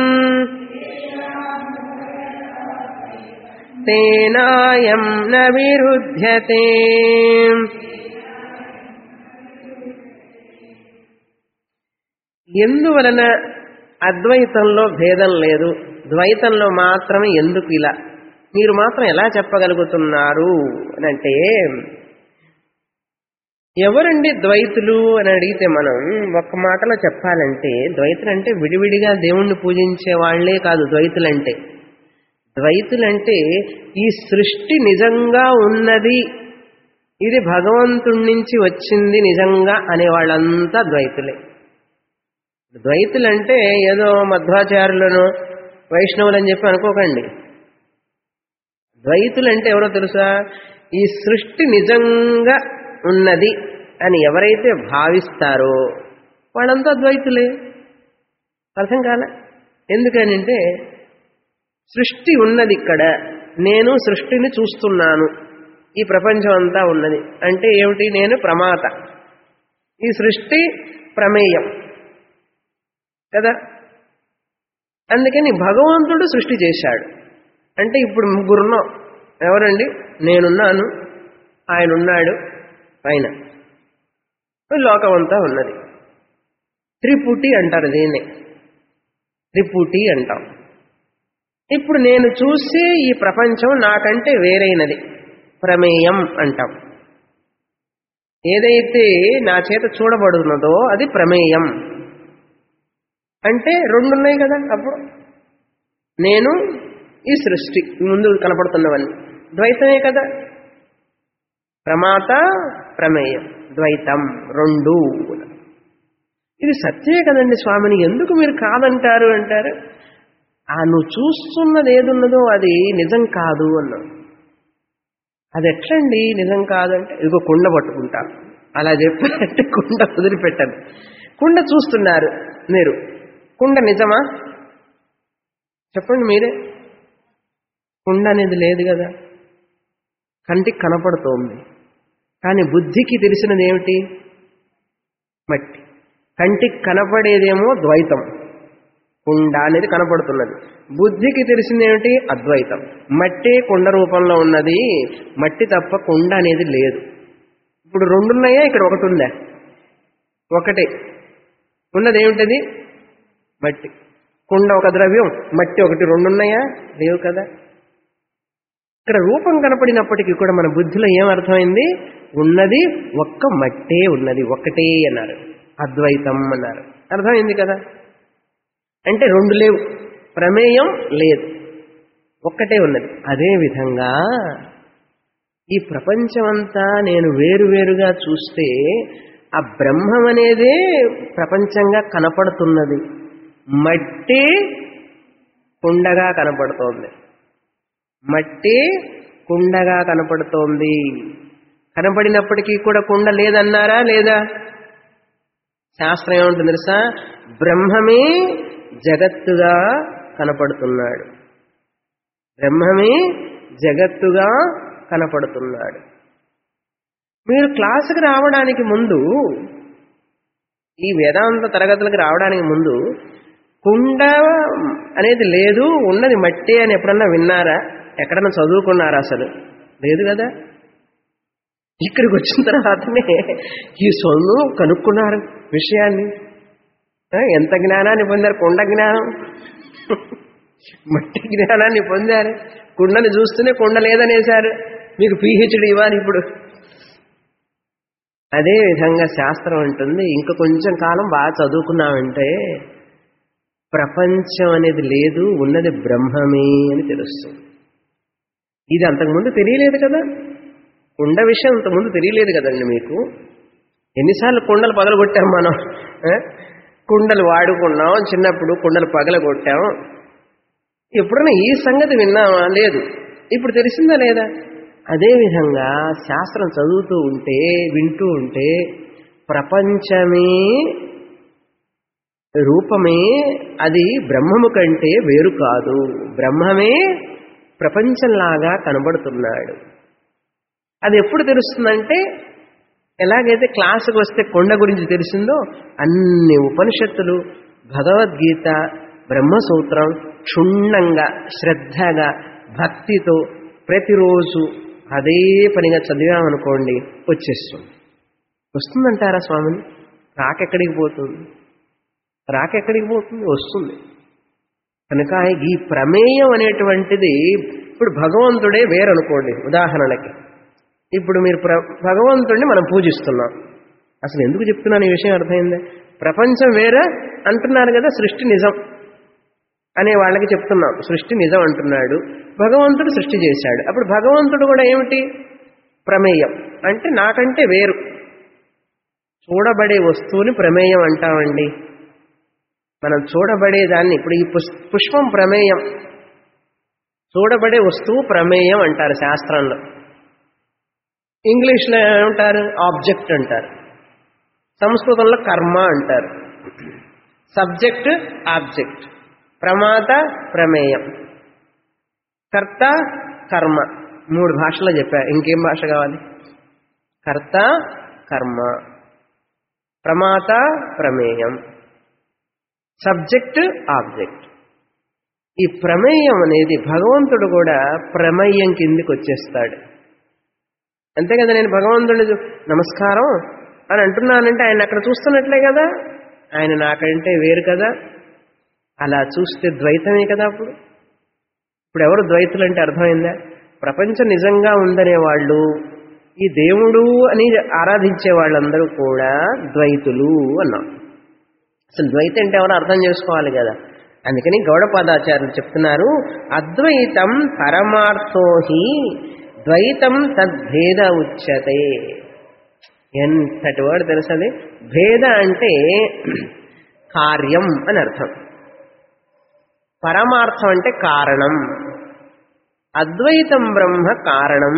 తేనాయం న విరుధ్యతే ఎందువలన అద్వైతంలో భేదం లేదు ద్వైతంలో మాత్రమే ఎందుకు ఇలా మీరు మాత్రం ఎలా చెప్పగలుగుతున్నారు అని అంటే ఎవరండి ద్వైతులు అని అడిగితే మనం ఒక్క మాటలో చెప్పాలంటే ద్వైతులు అంటే విడివిడిగా దేవుణ్ణి పూజించే వాళ్లే కాదు ద్వైతులంటే ద్వైతులంటే ఈ సృష్టి నిజంగా ఉన్నది ఇది భగవంతుడి నుంచి వచ్చింది నిజంగా అనే వాళ్ళంతా ద్వైతులే ద్వైతులంటే ఏదో మధ్వాచార్యులను వైష్ణవులని చెప్పి అనుకోకండి ద్వైతులంటే ఎవరో తెలుసా ఈ సృష్టి నిజంగా ఉన్నది అని ఎవరైతే భావిస్తారో వాళ్ళంతా ద్వైతులే అర్థం కాల ఎందుకనంటే సృష్టి ఉన్నది ఇక్కడ నేను సృష్టిని చూస్తున్నాను ఈ ప్రపంచం అంతా ఉన్నది అంటే ఏమిటి నేను ప్రమాత ఈ సృష్టి ప్రమేయం కదా అందుకని భగవంతుడు సృష్టి చేశాడు అంటే ఇప్పుడు ముగ్గురున్నాం ఎవరండి నేనున్నాను ఆయన ఉన్నాడు పైన లోకం అంతా ఉన్నది త్రిపుటి అంటారు దీన్ని త్రిపుటి అంటాం ఇప్పుడు నేను చూసే ఈ ప్రపంచం నాకంటే వేరైనది ప్రమేయం అంటాం ఏదైతే నా చేత చూడబడుతున్నదో అది ప్రమేయం అంటే రెండున్నాయి కదా అప్పుడు నేను ఈ సృష్టి ముందు కనపడుతున్నవన్నీ ద్వైతమే కదా ప్రమాత ప్రమేయం ద్వైతం రెండు ఇది సత్యమే కదండి స్వామిని ఎందుకు మీరు కాదంటారు అంటారు ఆ నువ్వు చూస్తున్నది ఏదున్నదో అది నిజం కాదు అన్నాడు అది ఎట్లండి నిజం కాదంటే ఇదిగో కుండ పట్టుకుంటా అలా చెప్పారంటే కుండ వదిలిపెట్టాను కుండ చూస్తున్నారు మీరు కుండ నిజమా చెప్పండి మీరే కుండ అనేది లేదు కదా కంటికి కనపడుతోంది కానీ బుద్ధికి తెలిసినది ఏమిటి మట్టి కంటికి కనపడేదేమో ద్వైతం కుండ అనేది కనపడుతున్నది బుద్ధికి తెలిసింది ఏమిటి అద్వైతం మట్టి కుండ రూపంలో ఉన్నది మట్టి తప్ప కుండ అనేది లేదు ఇప్పుడు రెండున్నాయా ఇక్కడ ఒకటి ఉందా ఒకటే ఉన్నది ఏమిటది మట్టి కుండ ఒక ద్రవ్యం మట్టి ఒకటి రెండున్నాయా లేవు కదా ఇక్కడ రూపం కనపడినప్పటికీ కూడా మన బుద్ధిలో ఏమర్థమైంది ఉన్నది ఒక్క మట్టే ఉన్నది ఒక్కటే అన్నారు అద్వైతం అన్నారు అర్థమైంది కదా అంటే రెండు లేవు ప్రమేయం లేదు ఒక్కటే ఉన్నది అదే విధంగా ఈ ప్రపంచమంతా నేను వేరువేరుగా చూస్తే ఆ బ్రహ్మం అనేదే ప్రపంచంగా కనపడుతున్నది మట్టి కుండగా కనపడుతోంది మట్టి కుండగా కనపడుతోంది కనపడినప్పటికీ కూడా కుండ లేదన్నారా లేదా శాస్త్రం ఏముంటుంది తెలుసా బ్రహ్మమే జగత్తుగా కనపడుతున్నాడు బ్రహ్మమే జగత్తుగా కనపడుతున్నాడు మీరు క్లాసుకు రావడానికి ముందు ఈ వేదాంత తరగతులకు రావడానికి ముందు కుండ అనేది లేదు ఉన్నది మట్టి అని ఎప్పుడన్నా విన్నారా ఎక్కడన్నా చదువుకున్నారా అసలు లేదు కదా ఇక్కడికి వచ్చిన తర్వాతనే ఈ సొమ్ము కనుక్కున్నారు విషయాన్ని ఎంత జ్ఞానాన్ని పొందారు కుండ జ్ఞానం మట్టి జ్ఞానాన్ని పొందారు కుండని చూస్తూనే కుండ లేదనేశారు మీకు పిహెచ్డి ఇవ్వాలి ఇప్పుడు అదే విధంగా శాస్త్రం ఉంటుంది ఇంకా కొంచెం కాలం బాగా చదువుకున్నామంటే ప్రపంచం అనేది లేదు ఉన్నది బ్రహ్మమే అని తెలుస్తుంది ఇది అంతకుముందు తెలియలేదు కదా కుండ విషయం అంతకుముందు తెలియలేదు కదండి మీకు ఎన్నిసార్లు కుండలు పగలగొట్టాం మనం కుండలు వాడుకున్నాం చిన్నప్పుడు కుండలు పగలగొట్టాం ఎప్పుడైనా ఈ సంగతి విన్నామా లేదు ఇప్పుడు తెలిసిందా లేదా అదేవిధంగా శాస్త్రం చదువుతూ ఉంటే వింటూ ఉంటే ప్రపంచమే రూపమే అది బ్రహ్మము కంటే వేరు కాదు బ్రహ్మమే ప్రపంచంలాగా కనబడుతున్నాడు అది ఎప్పుడు తెలుస్తుందంటే ఎలాగైతే క్లాసుకు వస్తే కొండ గురించి తెలిసిందో అన్ని ఉపనిషత్తులు భగవద్గీత బ్రహ్మసూత్రం క్షుణ్ణంగా శ్రద్ధగా భక్తితో ప్రతిరోజు అదే పనిగా చదివామనుకోండి వచ్చేస్తుంది వస్తుందంటారా స్వామిని రాకెక్కడికి పోతుంది రాకెక్కడికి పోతుంది వస్తుంది కనుక ఈ ప్రమేయం అనేటువంటిది ఇప్పుడు భగవంతుడే వేరనుకోండి ఉదాహరణకి ఇప్పుడు మీరు ప్ర భగవంతుడిని మనం పూజిస్తున్నాం అసలు ఎందుకు చెప్తున్నాను ఈ విషయం అర్థమైందా ప్రపంచం వేరే అంటున్నారు కదా సృష్టి నిజం అనే వాళ్ళకి చెప్తున్నాం సృష్టి నిజం అంటున్నాడు భగవంతుడు సృష్టి చేశాడు అప్పుడు భగవంతుడు కూడా ఏమిటి ప్రమేయం అంటే నాకంటే వేరు చూడబడే వస్తువుని ప్రమేయం అంటామండి మనం చూడబడే దాన్ని ఇప్పుడు ఈ పుష్ పుష్పం ప్రమేయం చూడబడే వస్తువు ప్రమేయం అంటారు శాస్త్రంలో ఇంగ్లీష్లో ఏమంటారు ఆబ్జెక్ట్ అంటారు సంస్కృతంలో కర్మ అంటారు సబ్జెక్ట్ ఆబ్జెక్ట్ ప్రమాత ప్రమేయం కర్త కర్మ మూడు భాషలో చెప్పారు ఇంకేం భాష కావాలి కర్త కర్మ ప్రమాత ప్రమేయం సబ్జెక్ట్ ఆబ్జెక్ట్ ఈ ప్రమేయం అనేది భగవంతుడు కూడా ప్రమేయం కిందికి వచ్చేస్తాడు అంతే కదా నేను భగవంతుడి నమస్కారం అని అంటున్నానంటే ఆయన అక్కడ చూస్తున్నట్లే కదా ఆయన నాకంటే వేరు కదా అలా చూస్తే ద్వైతమే కదా అప్పుడు ఇప్పుడు ఎవరు ద్వైతులు అంటే అర్థమైందా ప్రపంచం నిజంగా ఉందనే వాళ్ళు ఈ దేవుడు అని ఆరాధించే వాళ్ళందరూ కూడా ద్వైతులు అన్నాం అసలు ద్వైతం అంటే ఎవరు అర్థం చేసుకోవాలి కదా అందుకని గౌడపాదాచార్యులు చెప్తున్నారు అద్వైతం పరమార్థోహి ద్వైతం తద్భేద ఉచ్యతే ఎంతటి వాడు తెలుసది భేద అంటే కార్యం అని అర్థం పరమార్థం అంటే కారణం అద్వైతం బ్రహ్మ కారణం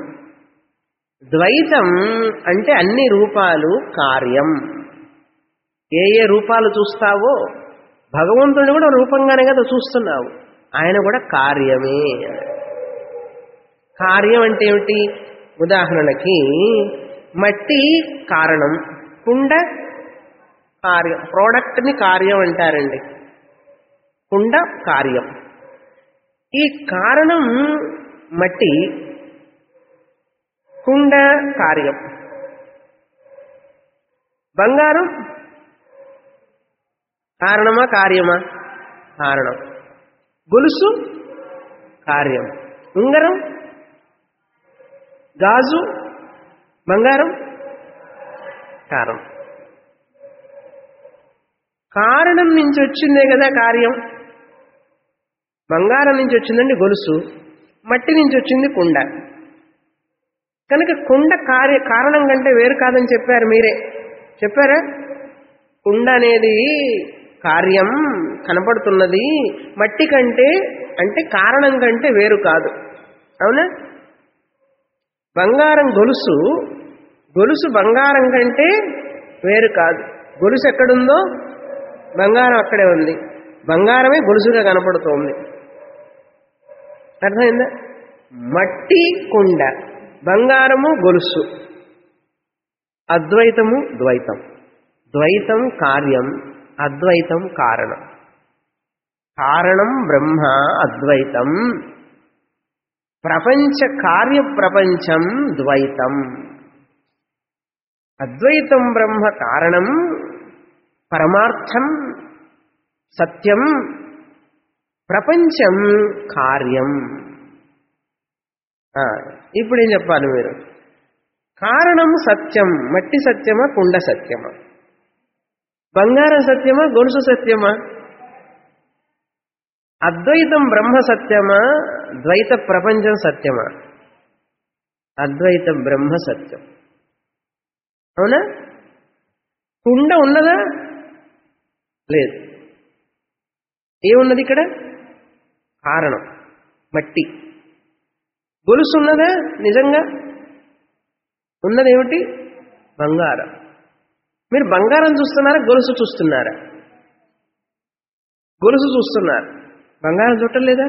ద్వైతం అంటే అన్ని రూపాలు కార్యం ఏ ఏ రూపాలు చూస్తావో భగవంతుడిని కూడా రూపంగానే కదా చూస్తున్నావు ఆయన కూడా కార్యమే కార్యం అంటే ఏమిటి ఉదాహరణకి మట్టి కారణం కుండ కార్యం ప్రోడక్ట్ని కార్యం అంటారండి కుండ కార్యం ఈ కారణం మట్టి కుండ కార్యం బంగారం కారణమా కార్యమా కారణం గొలుసు కార్యం ఉంగరం గాజు బంగారం కారణం కారణం నుంచి వచ్చిందే కదా కార్యం బంగారం నుంచి వచ్చిందండి గొలుసు మట్టి నుంచి వచ్చింది కుండ కనుక కుండ కార్య కారణం కంటే వేరు కాదని చెప్పారు మీరే చెప్పారా కుండ అనేది కార్యం కనపడుతున్నది మట్టి కంటే అంటే కారణం కంటే వేరు కాదు అవునా బంగారం గొలుసు గొలుసు బంగారం కంటే వేరు కాదు గొలుసు ఎక్కడుందో బంగారం అక్కడే ఉంది బంగారమే గొలుసుగా కనపడుతోంది అర్థమైందా మట్టి కుండ బంగారము గొలుసు అద్వైతము ద్వైతం ద్వైతం కార్యం అద్వైతం కారణం కారణం బ్రహ్మ అద్వైతం ప్రపంచ కార్య ప్రపంచం ద్వైతం అద్వైతం బ్రహ్మ కారణం పరమార్థం సత్యం ప్రపంచం కార్యం ఇప్పుడేం చెప్పాలి మీరు కారణం సత్యం మట్టి సత్యమా కుండ సత్యమా బంగారం సత్యమా గొలుసు సత్యమా అద్వైతం బ్రహ్మ సత్యమా ద్వైత ప్రపంచం సత్యమా అద్వైత బ్రహ్మ సత్యం అవునా కుండ ఉన్నదా లేదు ఏమున్నది ఇక్కడ కారణం మట్టి గొలుసు ఉన్నదా నిజంగా ఉన్నదేమిటి బంగారం మీరు బంగారం చూస్తున్నారా గొలుసు చూస్తున్నారా గొలుసు చూస్తున్నారు బంగారం చూడలేదా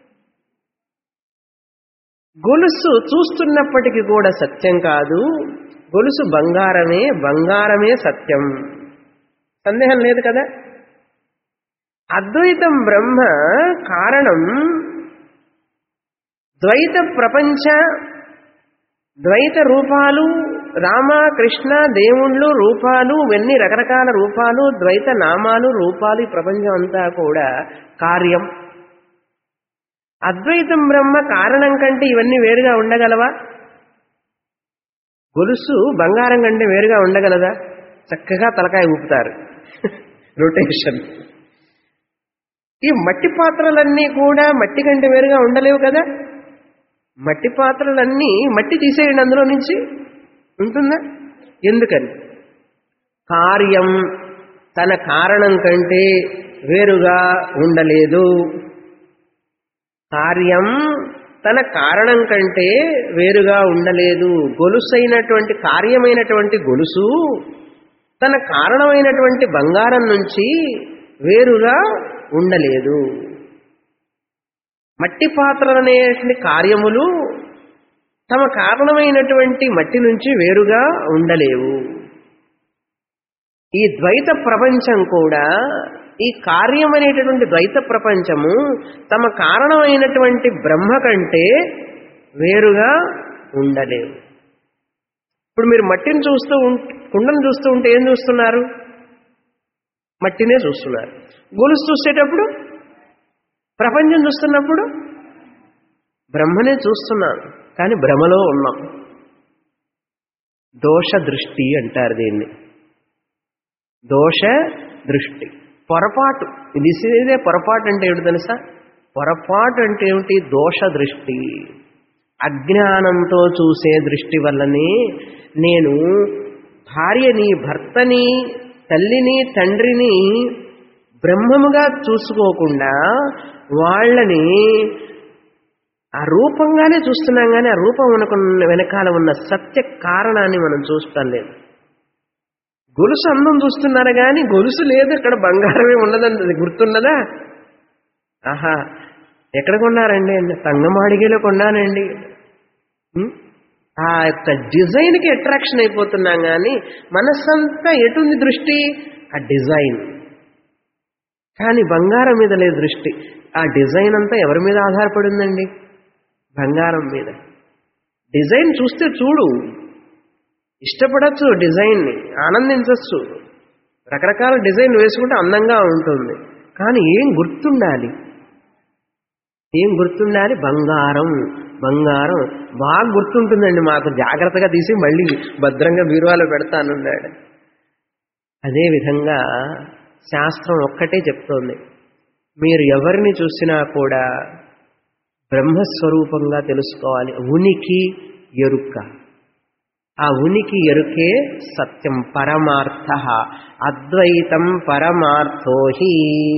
గొలుసు చూస్తున్నప్పటికీ కూడా సత్యం కాదు గొలుసు బంగారమే బంగారమే సత్యం సందేహం లేదు కదా అద్వైతం బ్రహ్మ కారణం ద్వైత ప్రపంచ ద్వైత రూపాలు రామ కృష్ణ దేవుళ్ళు రూపాలు ఇవన్నీ రకరకాల రూపాలు ద్వైత నామాలు రూపాలు ఈ ప్రపంచం అంతా కూడా కార్యం అద్వైతం బ్రహ్మ కారణం కంటే ఇవన్నీ వేరుగా ఉండగలవా గొలుసు బంగారం కంటే వేరుగా ఉండగలదా చక్కగా తలకాయ ఊపుతారు రొటేషన్ ఈ మట్టి పాత్రలన్నీ కూడా మట్టి కంటే వేరుగా ఉండలేవు కదా మట్టి పాత్రలన్నీ మట్టి తీసేయండి అందులో నుంచి ఉంటుందా ఎందుకని కార్యం తన కారణం కంటే వేరుగా ఉండలేదు కార్యం తన కారణం కంటే వేరుగా ఉండలేదు గొలుసైనటువంటి కార్యమైనటువంటి గొలుసు తన కారణమైనటువంటి బంగారం నుంచి వేరుగా ఉండలేదు మట్టి పాత్రలనేటువంటి కార్యములు తమ కారణమైనటువంటి మట్టి నుంచి వేరుగా ఉండలేవు ఈ ద్వైత ప్రపంచం కూడా ఈ కార్యమనేటటువంటి ద్వైత ప్రపంచము తమ కారణమైనటువంటి బ్రహ్మ కంటే వేరుగా ఉండలేవు ఇప్పుడు మీరు మట్టిని చూస్తూ ఉం- కుండను చూస్తూ ఉంటే ఏం చూస్తున్నారు మట్టినే చూస్తున్నారు గొలుసు చూసేటప్పుడు ప్రపంచం చూస్తున్నప్పుడు బ్రహ్మనే చూస్తున్నాను కానీ భ్రమలో ఉన్నాం దోష దృష్టి అంటారు దీన్ని దోష దృష్టి పొరపాటు ఇది ఇదే పొరపాటు అంటే ఏమిటి తెలుసా పొరపాటు అంటే ఏమిటి దోష దృష్టి అజ్ఞానంతో చూసే దృష్టి వల్లనే నేను భార్యని భర్తని తల్లిని తండ్రిని బ్రహ్మముగా చూసుకోకుండా వాళ్ళని ఆ రూపంగానే చూస్తున్నాం కానీ ఆ రూపం వెనుకున్న వెనకాల ఉన్న సత్య కారణాన్ని మనం చూస్తాం లేదు గొలుసు అందం చూస్తున్నారు కానీ గొలుసు లేదు ఇక్కడ బంగారమే ఉన్నదని అది గుర్తున్నదా ఆహా ఎక్కడ కొన్నారండి తంగమాడిగేలో కొన్నానండి ఉం? ఆ యొక్క డిజైన్కి అట్రాక్షన్ అయిపోతున్నాం కానీ మనస్సంతా ఎటుంది దృష్టి ఆ డిజైన్ కానీ బంగారం మీద లేదు దృష్టి ఆ డిజైన్ అంతా ఎవరి మీద ఆధారపడి ఉందండి బంగారం మీద డిజైన్ చూస్తే చూడు ఇష్టపడచ్చు డిజైన్ని ఆనందించవచ్చు రకరకాల డిజైన్ వేసుకుంటే అందంగా ఉంటుంది కానీ ఏం గుర్తుండాలి ఏం గుర్తుండాలి బంగారం బంగారం బాగా గుర్తుంటుందండి మాకు జాగ్రత్తగా తీసి మళ్ళీ భద్రంగా బీరువాలో పెడతానన్నాడు అదేవిధంగా శాస్త్రం ఒక్కటే చెప్తోంది మీరు ఎవరిని చూసినా కూడా బ్రహ్మస్వరూపంగా తెలుసుకోవాలి ఉనికి ఎరుక ఆ ఉనికి ఎరుకే సత్యం పరమార్థ అద్వైతం పరమార్థోహి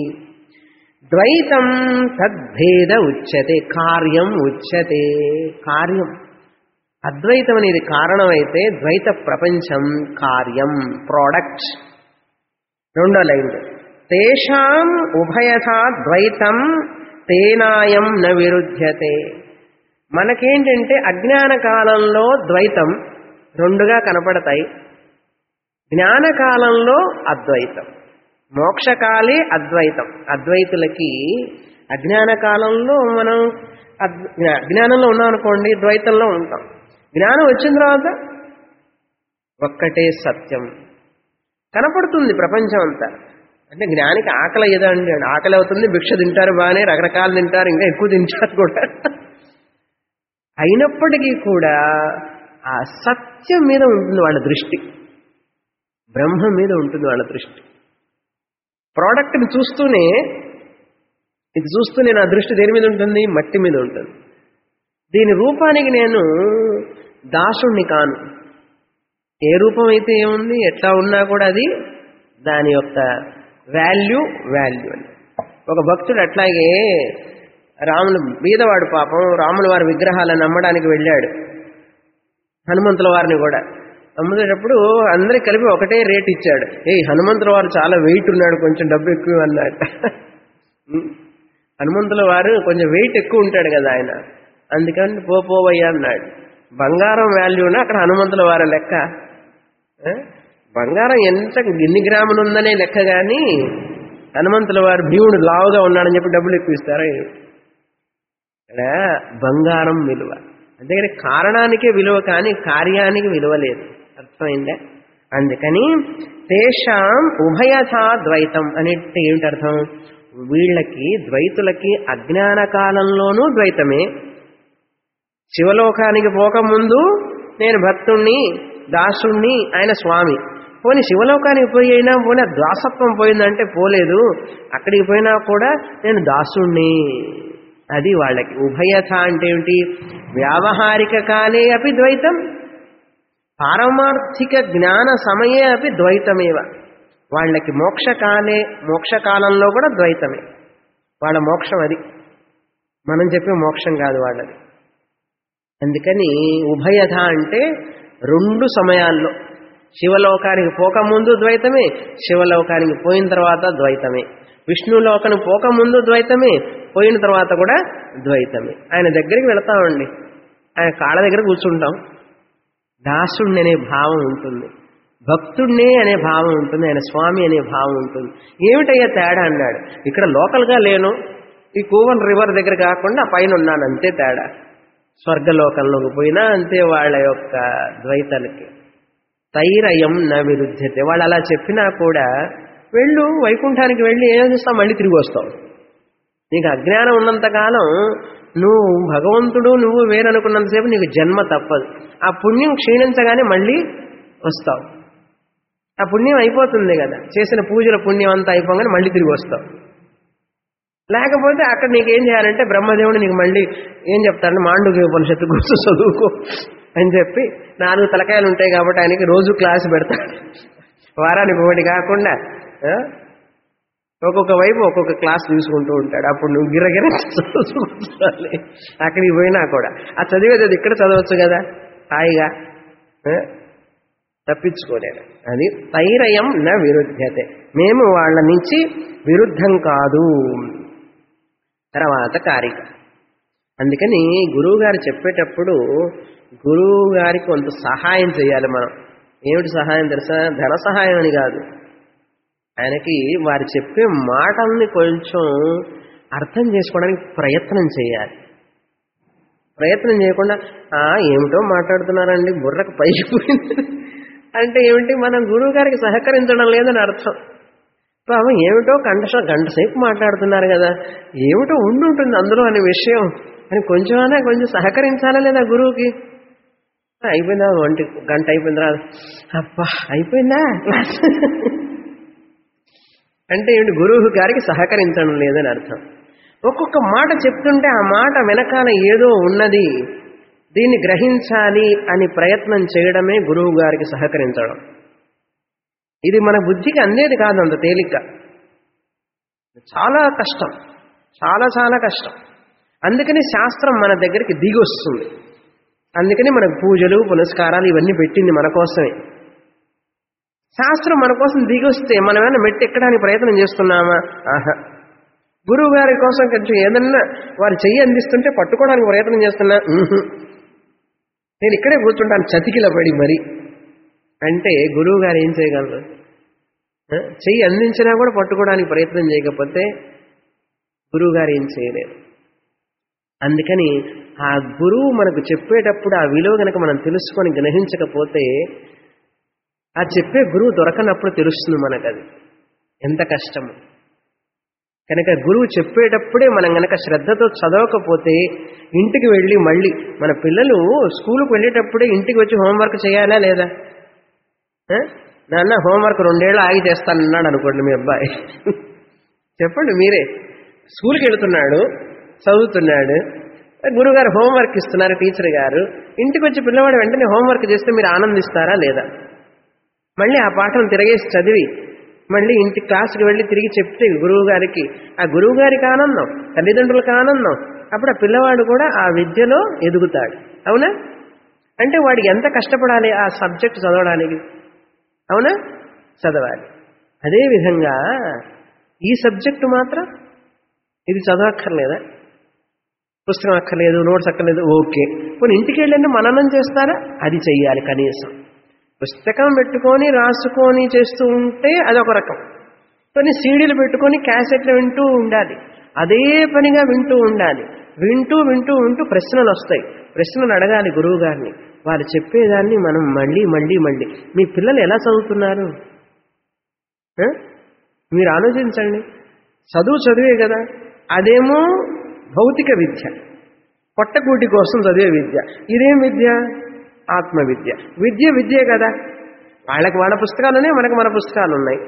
ద్వైతం తద్భేద ఉచ్యతే కార్యం ఉచ్యతే కార్యం అద్వైతం అనేది కారణమైతే ద్వైత ప్రపంచం కార్యం ప్రోడక్ట్ రెండో లైన్ తేషాం ఉభయథా ద్వైతం తేనాయం న విరుధ్యతే మనకేంటంటే అజ్ఞాన కాలంలో ద్వైతం రెండుగా కనపడతాయి జ్ఞానకాలంలో అద్వైతం మోక్షకాలే అద్వైతం అద్వైతులకి అజ్ఞాన కాలంలో మనం అద్- అజ్ఞానంలో ఉన్నాం అనుకోండి ద్వైతంలో ఉంటాం జ్ఞానం వచ్చిన తర్వాత ఒక్కటే సత్యం కనపడుతుంది ప్రపంచం అంతా అంటే జ్ఞానికి ఆకలి ఏదండి ఆకలి అవుతుంది భిక్ష తింటారు బాగానే రకరకాలు తింటారు ఇంకా ఎక్కువ తింటారు కూడా అయినప్పటికీ కూడా ఆ సత్యం మీద ఉంటుంది వాళ్ళ దృష్టి బ్రహ్మ మీద ఉంటుంది వాళ్ళ దృష్టి ప్రోడక్ట్ని చూస్తూనే ఇది చూస్తూనే నా దృష్టి దేని మీద ఉంటుంది మట్టి మీద ఉంటుంది దీని రూపానికి నేను దాసుణ్ణి కాను ఏ రూపం అయితే ఏముంది ఎట్లా ఉన్నా కూడా అది దాని యొక్క వాల్యూ వాల్యూ అని ఒక భక్తుడు అట్లాగే రాములు బీదవాడు పాపం రాముల వారి విగ్రహాలను అమ్మడానికి వెళ్ళాడు హనుమంతుల వారిని కూడా అమ్ముతేటప్పుడు అందరికి కలిపి ఒకటే రేట్ ఇచ్చాడు ఏ హనుమంతుల వారు చాలా వెయిట్ ఉన్నాడు కొంచెం డబ్బు ఎక్కువ అన్నాడు ఉం. హనుమంతుల వారు కొంచెం వెయిట్ ఎక్కువ ఉంటాడు కదా ఆయన అందుకని పో పోవయ్యా అన్నాడు బంగారం వాల్యూనా అక్కడ హనుమంతుల వారి లెక్క ఆ? బంగారం ఎంత ఎన్ని గ్రాములు ఉందనే లెక్క కానీ హనుమంతుల వారు భీముడు లావుగా ఉన్నాడని చెప్పి డబ్బులు ఎక్కువ ఇస్తారా ఇక్కడ బంగారం విలువ అందుకని కారణానికే విలువ కానీ కార్యానికి విలువ లేదు అర్థమైందా అందుకని తేషాం ఉభయథా ద్వైతం అనేది ఏమిటి అర్థం వీళ్ళకి ద్వైతులకి అజ్ఞాన కాలంలోనూ ద్వైతమే శివలోకానికి పోకముందు నేను భక్తుణ్ణి దాసుణ్ణి ఆయన స్వామి పోనీ శివలోకానికి పోయి అయినా పోనీ ఆ దాసత్వం పోయిందంటే పోలేదు అక్కడికి పోయినా కూడా నేను దాసుణ్ణి అది వాళ్ళకి ఉభయత అంటే ఏమిటి వ్యావహారిక కాలే అపి ద్వైతం పారమార్థిక జ్ఞాన సమయే అపి ద్వైతమేవ వాళ్ళకి మోక్షకాలే మోక్షకాలంలో కూడా ద్వైతమే వాళ్ళ మోక్షం అది మనం చెప్పే మోక్షం కాదు వాళ్ళది అందుకని ఉభయత అంటే రెండు సమయాల్లో శివలోకానికి పోకముందు ద్వైతమే శివలోకానికి పోయిన తర్వాత ద్వైతమే విష్ణులోకానికి పోకముందు ద్వైతమే పోయిన తర్వాత కూడా ద్వైతమే ఆయన దగ్గరికి వెళతామండి ఆయన కాళ్ళ దగ్గర కూర్చుంటాం దాసుణ్ణి అనే భావం ఉంటుంది భక్తుణ్ణే అనే భావం ఉంటుంది ఆయన స్వామి అనే భావం ఉంటుంది ఏమిటయ్యా తేడా అన్నాడు ఇక్కడ లోకల్గా లేను ఈ కూవన్ రివర్ దగ్గర కాకుండా పైన ఉన్నాను అంతే తేడా స్వర్గలోకంలోకి పోయినా అంతే వాళ్ళ యొక్క ద్వైతాలకి తైరయం న విరుద్ధతే వాళ్ళు అలా చెప్పినా కూడా వెళ్ళు వైకుంఠానికి వెళ్ళి ఏం చేస్తావు మళ్ళీ తిరిగి వస్తావు నీకు అజ్ఞానం ఉన్నంతకాలం నువ్వు భగవంతుడు నువ్వు వేరనుకున్నంతసేపు నీకు జన్మ తప్పదు ఆ పుణ్యం క్షీణించగానే మళ్ళీ వస్తావు ఆ పుణ్యం అయిపోతుంది కదా చేసిన పూజల పుణ్యం అంతా అయిపోగానే మళ్ళీ తిరిగి వస్తావు లేకపోతే అక్కడ నీకేం చేయాలంటే బ్రహ్మదేవుడు నీకు మళ్ళీ ఏం చెప్తాడు మాండుకి ఉపనిషత్తు గుర్తు చదువుకో అని చెప్పి నాలుగు తలకాయలు ఉంటాయి కాబట్టి ఆయనకి రోజు క్లాస్ పెడతాడు వారానికి ఒకటి కాకుండా ఆ? ఒక్కొక్క వైపు ఒక్కొక్క క్లాస్ తీసుకుంటూ ఉంటాడు అప్పుడు నువ్వు గిరగిర చదువుకోవాలి అక్కడికి పోయినా కూడా ఆ చదివేది అది ఇక్కడ చదవచ్చు కదా హాయిగా ఆ? తప్పించుకోలేరు అది తైరయం న విరుద్ధతే మేము వాళ్ళ నుంచి విరుద్ధం కాదు తర్వాత కారిక అందుకని గురువు గారు చెప్పేటప్పుడు గురువు గారికి కొంత సహాయం చేయాలి మనం ఏమిటి సహాయం తెలుసా ధన సహాయం అని కాదు ఆయనకి వారు చెప్పే మాటల్ని కొంచెం అర్థం చేసుకోవడానికి ప్రయత్నం చేయాలి ప్రయత్నం చేయకుండా "ఆ, ఏమిటో మాట్లాడుతున్నారండి బుర్రకు పైకి పోయింది అంటే ఏమిటి మనం గురువు గారికి సహకరించడం లేదని అర్థం పాపం ఏమిటో గంట స- గంట సేపు మాట్లాడుతున్నారు కదా ఏమిటో ఉండి ఉంటుంది అందులో అనే విషయం అని కొంచెమైనా కొంచెం సహకరించాలా లేదా గురువుకి అయిపోయిందా ఒంటి గంట అయిపోయిందా అబ్బా అయిపోయిందా అంటే ఏమిటి గురువు గారికి సహకరించడం లేదని అర్థం ఒక్కొక్క మాట చెప్తుంటే ఆ మాట వెనకాల ఏదో ఉన్నది దీన్ని గ్రహించాలి అని ప్రయత్నం చేయడమే గురువు గారికి సహకరించడం ఇది మన బుద్ధికి అందేది కాదు అంత తేలిక చాలా కష్టం చాలా చాలా కష్టం అందుకని శాస్త్రం మన దగ్గరికి దిగి వస్తుంది అందుకని మనకు పూజలు పునస్కారాలు ఇవన్నీ పెట్టింది మన కోసమే శాస్త్రం మన కోసం దిగి వస్తే మనం ఏమైనా మెట్టి ఎక్కడానికి ప్రయత్నం చేస్తున్నామా ఆహా గురువు గారి కోసం కొంచెం ఏదన్నా వారు చెయ్యి అందిస్తుంటే పట్టుకోవడానికి ప్రయత్నం చేస్తున్నా ఉహు. నేను ఇక్కడే కూర్చుంటాను చతికిల పడి మరి అంటే గురువు గారు ఏం చేయగలరు ఆ? చెయ్యి అందించినా కూడా పట్టుకోవడానికి ప్రయత్నం చేయకపోతే గురువు గారు ఏం చేయలేరు అందుకని ఆ గురువు మనకు చెప్పేటప్పుడు ఆ విలువ గనక మనం తెలుసుకొని గ్రహించకపోతే ఆ చెప్పే గురువు దొరకనప్పుడు తెలుస్తుంది మనకు అది ఎంత కష్టము కనుక గురువు చెప్పేటప్పుడే మనం గనక శ్రద్ధతో చదవకపోతే ఇంటికి వెళ్ళి మళ్ళీ మన పిల్లలు స్కూల్కి వెళ్ళేటప్పుడే ఇంటికి వచ్చి హోంవర్క్ చేయాలా లేదా ఆ? నాన్న హోంవర్క్ రెండేళ్ళు ఆగి చేస్తానన్నాడు అనుకోండి మీ అబ్బాయి చెప్పండి మీరే స్కూల్కి వెళుతున్నాడు చదువుతున్నాడు గురుగారు హోంవర్క్ ఇస్తున్నారు టీచర్ గారు ఇంటికి వచ్చి పిల్లవాడు వెంటనే హోంవర్క్ చేస్తే మీరు ఆనందిస్తారా లేదా మళ్ళీ ఆ పాఠం తిరగేసి చదివి మళ్ళీ ఇంటి క్లాస్కి వెళ్ళి తిరిగి చెప్తే గురువు గారికి ఆ గురువు గారికి ఆనందం తల్లిదండ్రులకు ఆనందం అప్పుడు ఆ పిల్లవాడు కూడా ఆ విద్యలో ఎదుగుతాడు అవునా అంటే వాడికి ఎంత కష్టపడాలి ఆ సబ్జెక్ట్ చదవడానికి అవునా చదవాలి అదేవిధంగా ఈ సబ్జెక్టు మాత్రం ఇది చదవక్కర్లేదా పుస్తకం అక్కర్లేదు నోట్స్ అక్కర్లేదు ఓకే కొన్ని ఇంటికి వెళ్ళండి మననం చేస్తారా అది చెయ్యాలి కనీసం పుస్తకం పెట్టుకొని రాసుకొని చేస్తూ ఉంటే అదొక రకం కొన్ని సీడీలు పెట్టుకొని క్యాసెట్లు వింటూ ఉండాలి అదే పనిగా వింటూ ఉండాలి వింటూ వింటూ వింటూ ప్రశ్నలు వస్తాయి ప్రశ్నలు అడగాలి గురువు గారిని వారు చెప్పేదాన్ని మనం మళ్ళీ మళ్ళీ మళ్ళీ మీ పిల్లలు ఎలా చదువుతున్నారు ఆ? మీరు ఆలోచించండి చదువు చదివే కదా అదేమో భౌతిక విద్య పొట్టకూటి కోసం చదివే విద్య ఇదేం విద్య ఆత్మ విద్య విద్య విద్యే కదా వాళ్ళకి వాళ్ళ పుస్తకాలు ఉన్నాయి మనకి మన పుస్తకాలు ఉన్నాయి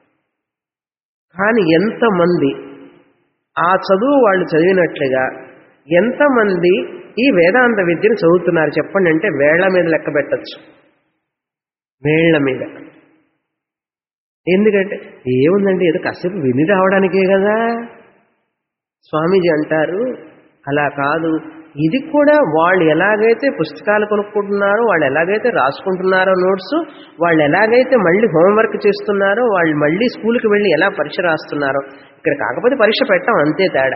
కానీ ఎంతమంది ఆ చదువు వాళ్ళు చదివినట్లుగా ఎంతమంది ఈ వేదాంత విద్యను చదువుతున్నారు చెప్పండి అంటే వేళ్ల మీద లెక్క పెట్టచ్చు వేళ్ల మీద ఎందుకంటే ఏముందండి ఏదో కాసేపు విని రావడానికే కదా స్వామీజీ అంటారు అలా కాదు ఇది కూడా వాళ్ళు ఎలాగైతే పుస్తకాలు కొనుక్కుంటున్నారో వాళ్ళు ఎలాగైతే రాసుకుంటున్నారో నోట్స్ వాళ్ళు ఎలాగైతే మళ్ళీ హోంవర్క్ చేస్తున్నారో వాళ్ళు మళ్ళీ స్కూల్కి వెళ్ళి ఎలా పరీక్ష రాస్తున్నారో ఇక్కడ కాకపోతే పరీక్ష పెట్టాం అంతే తేడా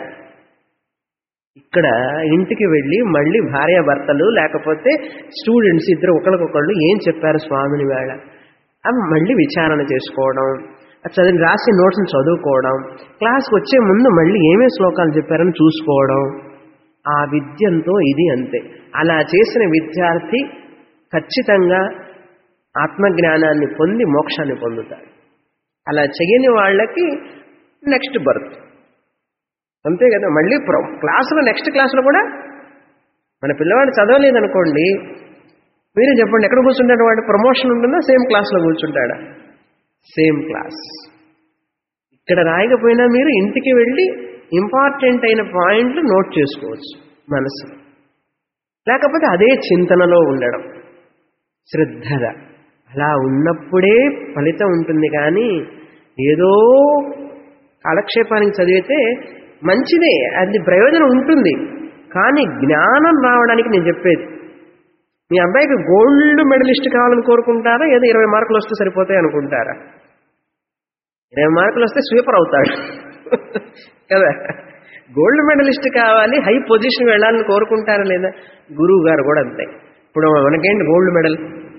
ఇక్కడ ఇంటికి వెళ్ళి మళ్ళీ భార్యాభర్తలు లేకపోతే స్టూడెంట్స్ ఇద్దరు ఒకరికొకళ్ళు ఏం చెప్పారు స్వామిని వేళ అవి మళ్ళీ విచారణ చేసుకోవడం చదివి రాసి నోట్స్ని చదువుకోవడం క్లాస్కి వచ్చే ముందు మళ్ళీ ఏమేమి శ్లోకాలు చెప్పారని చూసుకోవడం ఆ విద్యంతో ఇది అంతే అలా చేసిన విద్యార్థి ఖచ్చితంగా ఆత్మజ్ఞానాన్ని పొంది మోక్షాన్ని పొందుతాడు అలా చేయని వాళ్ళకి నెక్స్ట్ బర్త్ అంతే కదా మళ్ళీ ప్ర- క్లాసులో నెక్స్ట్ క్లాసులో కూడా మన పిల్లవాడు చదవలేదనుకోండి మీరే చెప్పండి ఎక్కడ కూర్చుంటాడు వాడు ప్రమోషన్ ఉంటుందా సేమ్ క్లాస్లో కూర్చుంటాడా సేమ్ క్లాస్ ఇక్కడ రాయకపోయినా మీరు ఇంటికి వెళ్ళి ఇంపార్టెంట్ అయిన పాయింట్లు నోట్ చేసుకోవచ్చు మనసు లేకపోతే అదే చింతనలో ఉండడం శ్రద్ధగా అలా ఉన్నప్పుడే ఫలితం ఉంటుంది కానీ ఏదో కాలక్షేపానికి చదివితే మంచిదే అది ప్రయోజనం ఉంటుంది కానీ జ్ఞానం రావడానికి నేను చెప్పేది మీ అబ్బాయికి గోల్డ్ మెడలిస్ట్ కావాలని కోరుకుంటారా ఏదో ఇరవై మార్కులు వస్తే సరిపోతాయి అనుకుంటారా ఇరవై మార్కులు వస్తే స్వీపర్ అవుతాడు కదా గోల్డ్ మెడలిస్ట్ కావాలి హై పొజిషన్ వెళ్ళాలని కోరుకుంటారా లేదా గురువు గారు కూడా అంతే ఇప్పుడు మనకేంటి గోల్డ్ మెడల్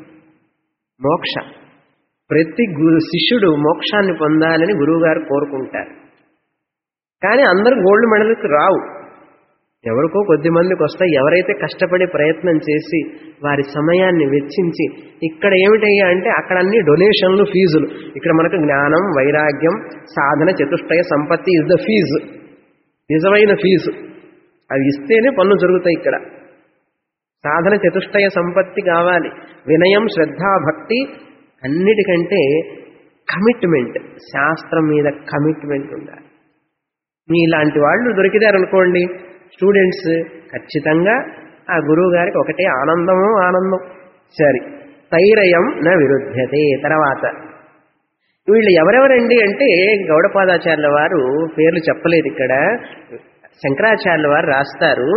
మోక్ష ప్రతి గురు శిష్యుడు మోక్షాన్ని పొందాలని గురువు గారు కోరుకుంటారు కానీ అందరూ గోల్డ్ మెడల్కి రావు ఎవరికో కొద్ది మందికి వస్తాయి ఎవరైతే కష్టపడి ప్రయత్నం చేసి వారి సమయాన్ని వెచ్చించి ఇక్కడ ఏమిటయ్యా అంటే అక్కడ అన్ని డొనేషన్లు ఫీజులు ఇక్కడ మనకు జ్ఞానం వైరాగ్యం సాధన చతుష్టయ సంపత్తి ఇస్ ద ఫీజు నిజమైన ఫీజు అవి ఇస్తేనే పనులు జరుగుతాయి ఇక్కడ సాధన చతుష్టయ సంపత్తి కావాలి వినయం శ్రద్ధ భక్తి అన్నిటికంటే కమిట్మెంట్ శాస్త్రం మీద కమిట్మెంట్ ఉండాలి మీలాంటి వాళ్ళు దొరికిదారనుకోండి స్టూడెంట్స్ ఖచ్చితంగా ఆ గురువు గారికి ఒకటే ఆనందము ఆనందం సరి తైరయం న విరుద్ధ్యతే తర్వాత వీళ్ళు ఎవరెవరండి అంటే గౌడపాదాచార్యుల వారు పేర్లు చెప్పలేదు ఇక్కడ శంకరాచార్యుల వారు రాస్తారు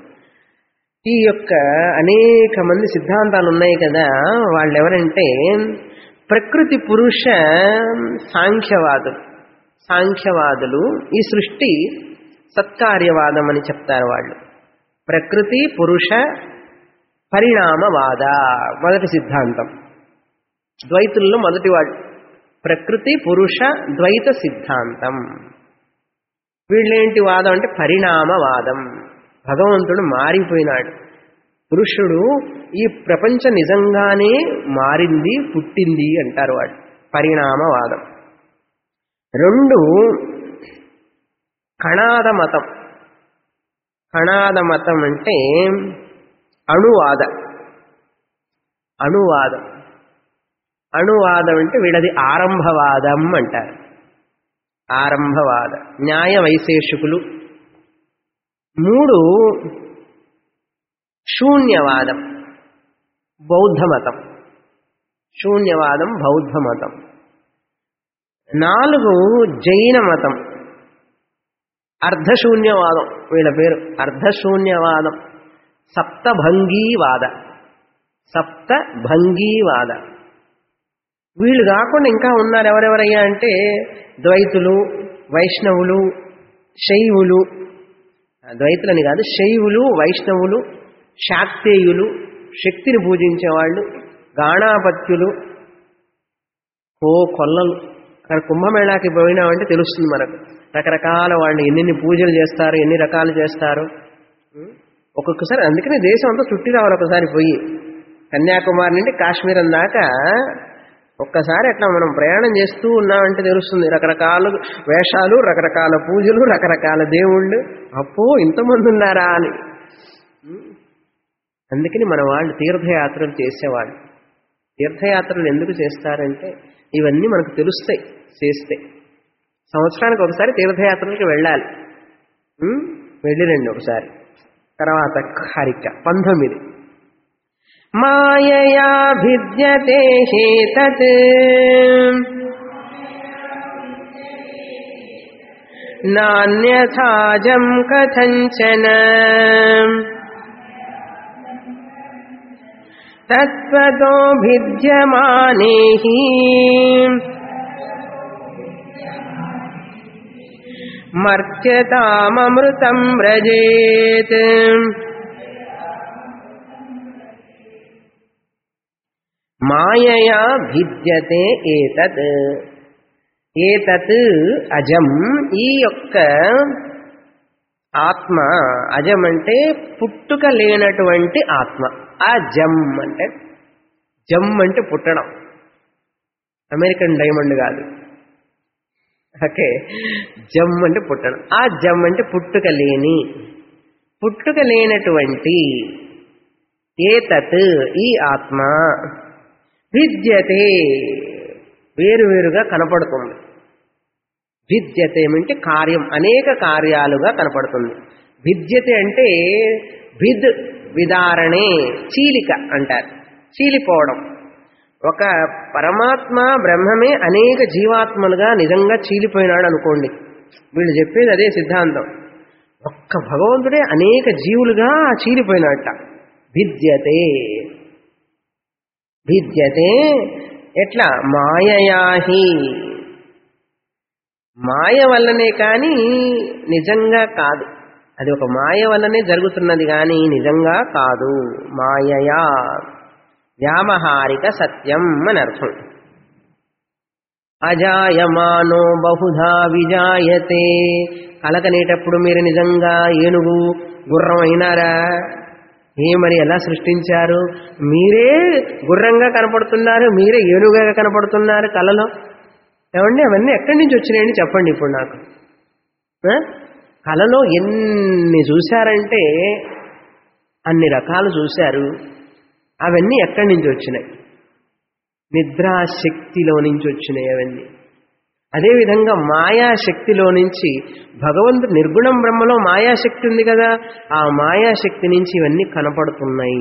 ఈ యొక్క అనేక మంది సిద్ధాంతాలు ఉన్నాయి కదా వాళ్ళు ఎవరంటే ప్రకృతి పురుష సాంఖ్యవాదులు సాంఖ్యవాదులు ఈ సృష్టి సత్కార్యవాదం అని చెప్తారు వాళ్ళు ప్రకృతి పురుష పరిణామవాద మొదటి సిద్ధాంతం ద్వైతుల్లో మొదటి వాళ్ళు ప్రకృతి పురుష ద్వైత సిద్ధాంతం వీళ్ళేంటి వాదం అంటే పరిణామవాదం భగవంతుడు మారిపోయినాడు పురుషుడు ఈ ప్రపంచం నిజంగానే మారింది పుట్టింది అంటారు వాడు పరిణామవాదం రెండు కణాద మతం కణాద మతం అంటే అణువాద అణువాదం అణువాదం అంటే వీళ్ళది ఆరంభవాదం అంటారు ఆరంభవాద న్యాయ వైశేషికులు మూడు శూన్యవాదం బౌద్ధ మతం శూన్యవాదం బౌద్ధ మతం నాలుగు జైన మతం అర్ధశూన్యవాదం వీళ్ళ పేరు అర్ధశూన్యవాదం సప్తభంగీవాద సప్తభంగీవాద వీళ్ళు కాకుండా ఇంకా ఉన్నారు ఎవరెవరయ్యా అంటే ద్వైతులు వైష్ణవులు శైవులు ద్వైతులని కాదు శైవులు వైష్ణవులు శాక్తేయులు శక్తిని పూజించేవాళ్ళు గాణాపత్యులు ఓ కొల్లలు అక్కడ కుంభమేళాకి పోయినామంటే తెలుస్తుంది మనకు రకరకాల వాళ్ళు ఎన్నెన్ని పూజలు చేస్తారు ఎన్ని రకాలు చేస్తారు ఉం? ఒక్కొక్కసారి అందుకనే దేశం అంతా చుట్టి రావాలి ఒకసారి పోయి కన్యాకుమారి నుండి కాశ్మీరం దాకా ఒక్కసారి అట్లా మనం ప్రయాణం చేస్తూ ఉన్నామంటే తెలుస్తుంది రకరకాల వేషాలు రకరకాల పూజలు రకరకాల దేవుళ్ళు అప్పో ఇంతమంది ఉన్నారా అని ఉం? అందుకని మన వాళ్ళు తీర్థయాత్రలు చేసేవాళ్ళు తీర్థయాత్రలు ఎందుకు చేస్తారంటే ఇవన్నీ మనకు తెలుస్తాయి చేస్తే సంవత్సరానికి ఒకసారి తీర్థయాత్రలకు వెళ్ళాలి ఉం? వెళ్ళిరండి ఒకసారి తర్వాత హరిక పంతొమ్మిది మాయయా భిద్యతే హేతత్ నాణ్యథాజం కథంచన తత్వతో భిద్యమానే హి మర్త్యతామృతం వ్రజేత్ మాయయా భిద్యతే ఏతత్ ఏతత్ అజం ఈ యొక్క ఆత్మ అజం అంటే పుట్టుక లేనటువంటి ఆత్మ అజం అంటే జమ్ అంటే పుట్టడం అమెరికన్ డైమండ్ కాదు ఓకే జమ్ అంటే పుట్టడం ఆ జమ్ అంటే పుట్టుక లేని పుట్టుక లేనటువంటి ఏతత్ ఈ ఆత్మ భిద్యతే వేరువేరుగా కనపడుతుంది భిద్యతే అంటే కార్యం అనేక కార్యాలుగా కనపడుతుంది భిద్యతే అంటే భిద్ విదారణే చీలిక అంటారు చీలిపోవడం ఒక పరమాత్మ బ్రహ్మమే అనేక జీవాత్మలుగా నిజంగా చీలిపోయినాడు అనుకోండి వీళ్ళు చెప్పేది అదే సిద్ధాంతం ఒక్క భగవంతుడే అనేక జీవులుగా చీలిపోయినట్ట భిద్యతే భిద్యతే ఎట్లా మాయయాహి మాయ వల్లనే కానీ నిజంగా కాదు అది ఒక మాయ వల్లనే జరుగుతున్నది కానీ నిజంగా కాదు మాయయా వ్యావహారిక సత్యం అని అర్థం అజాయమానో బహుధా విజాయతే కలకనేటప్పుడు మీరు నిజంగా ఏనుగు గుర్రం అయినారా ఏ మరి ఎలా సృష్టించారు మీరే గుర్రంగా కనపడుతున్నారు మీరే ఏనుగుగా కనపడుతున్నారు కలలో ఏమండి అవన్నీ ఎక్కడి నుంచి వచ్చినాయండి చెప్పండి ఇప్పుడు నాకు ఆ? కలలో ఎన్ని చూశారంటే అన్ని రకాలు చూశారు అవన్నీ ఎక్కడి నుంచి వచ్చినాయి నిద్రాశక్తిలో నుంచి వచ్చినాయి అవన్నీ అదేవిధంగా మాయాశక్తిలో నుంచి భగవంతుడు నిర్గుణం బ్రహ్మలో మాయాశక్తి ఉంది కదా ఆ మాయాశక్తి నుంచి ఇవన్నీ కనపడుతున్నాయి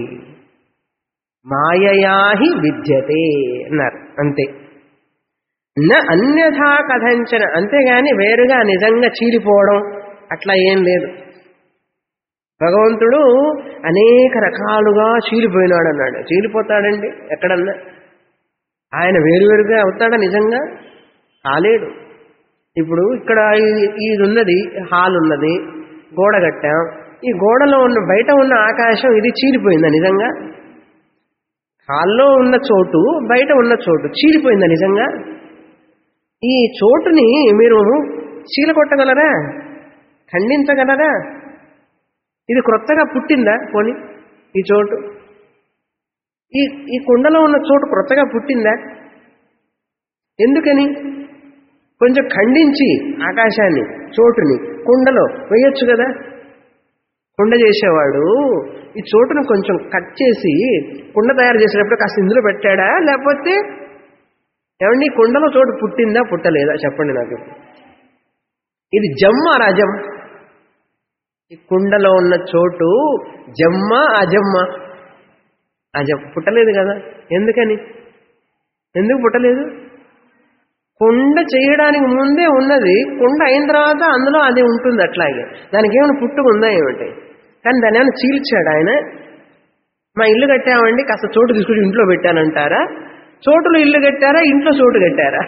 మాయయాహి విద్యతే అన్నారు అంతే న అన్యథా కథంచన అంతేగాని వేరుగా నిజంగా చీలిపోవడం అట్లా ఏం లేదు భగవంతుడు అనేక రకాలుగా చీలిపోయినాడు అన్నాడు చీలిపోతాడండి ఎక్కడన్నా ఆయన వేరువేరుగా అవుతాడా నిజంగా కాలేడు ఇప్పుడు ఇక్కడ ఈ- ఇది ఉన్నది హాల్ ఉన్నది గోడ కట్టాం ఈ గోడలో ఉన్న బయట ఉన్న ఆకాశం ఇది చీలిపోయిందా నిజంగా హాల్లో ఉన్న చోటు బయట ఉన్న చోటు చీలిపోయిందా నిజంగా ఈ చోటుని మీరు చీలకొట్టగలరా ఖండించగలరా ఇది క్రొత్తగా పుట్టిందా పోని ఈ చోటు ఈ ఈ కుండలో ఉన్న చోటు క్రొత్తగా పుట్టిందా ఎందుకని కొంచెం ఖండించి ఆకాశాన్ని చోటుని కుండలో వేయొచ్చు కదా కుండ చేసేవాడు ఈ చోటును కొంచెం కట్ చేసి కుండ తయారు చేసేటప్పుడు కాస్త ఇందులో పెట్టాడా లేకపోతే ఏమండి ఈ కుండలో చోటు పుట్టిందా పుట్టలేదా చెప్పండి నాకు ఇది జమ్మ రజం ఈ కుండలో ఉన్న చోటు జమ్మ అజమ్మ అజం పుట్టలేదు కదా ఎందుకని ఎందుకు పుట్టలేదు కుండ చేయడానికి ముందే ఉన్నది కుండ అయిన తర్వాత అందులో అది ఉంటుంది అట్లాగే దానికి ఏమైనా పుట్టుకు ఉందా ఏమిటి కానీ దాన్ని ఏమైనా చీల్చాడు ఆయన మా ఇల్లు కట్టామండి కాస్త చోటు తీసుకుని ఇంట్లో పెట్టానంటారా చోటులో ఇల్లు కట్టారా ఇంట్లో చోటు కట్టారా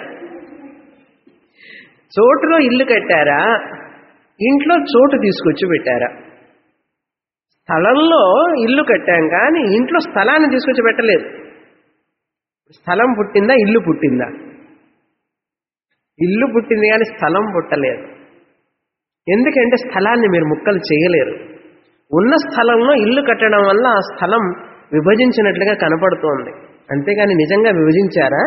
చోటులో ఇల్లు కట్టారా ఇంట్లో చోటు తీసుకొచ్చి పెట్టారా స్థలంలో ఇల్లు కట్టాం కానీ ఇంట్లో స్థలాన్ని తీసుకొచ్చి పెట్టలేదు స్థలం పుట్టిందా ఇల్లు పుట్టిందా ఇల్లు పుట్టింది కానీ స్థలం పుట్టలేదు ఎందుకంటే స్థలాన్ని మీరు ముక్కలు చేయలేరు ఉన్న స్థలంలో ఇల్లు కట్టడం వల్ల ఆ స్థలం విభజించినట్లుగా కనపడుతోంది అంతేగాని నిజంగా విభజించారా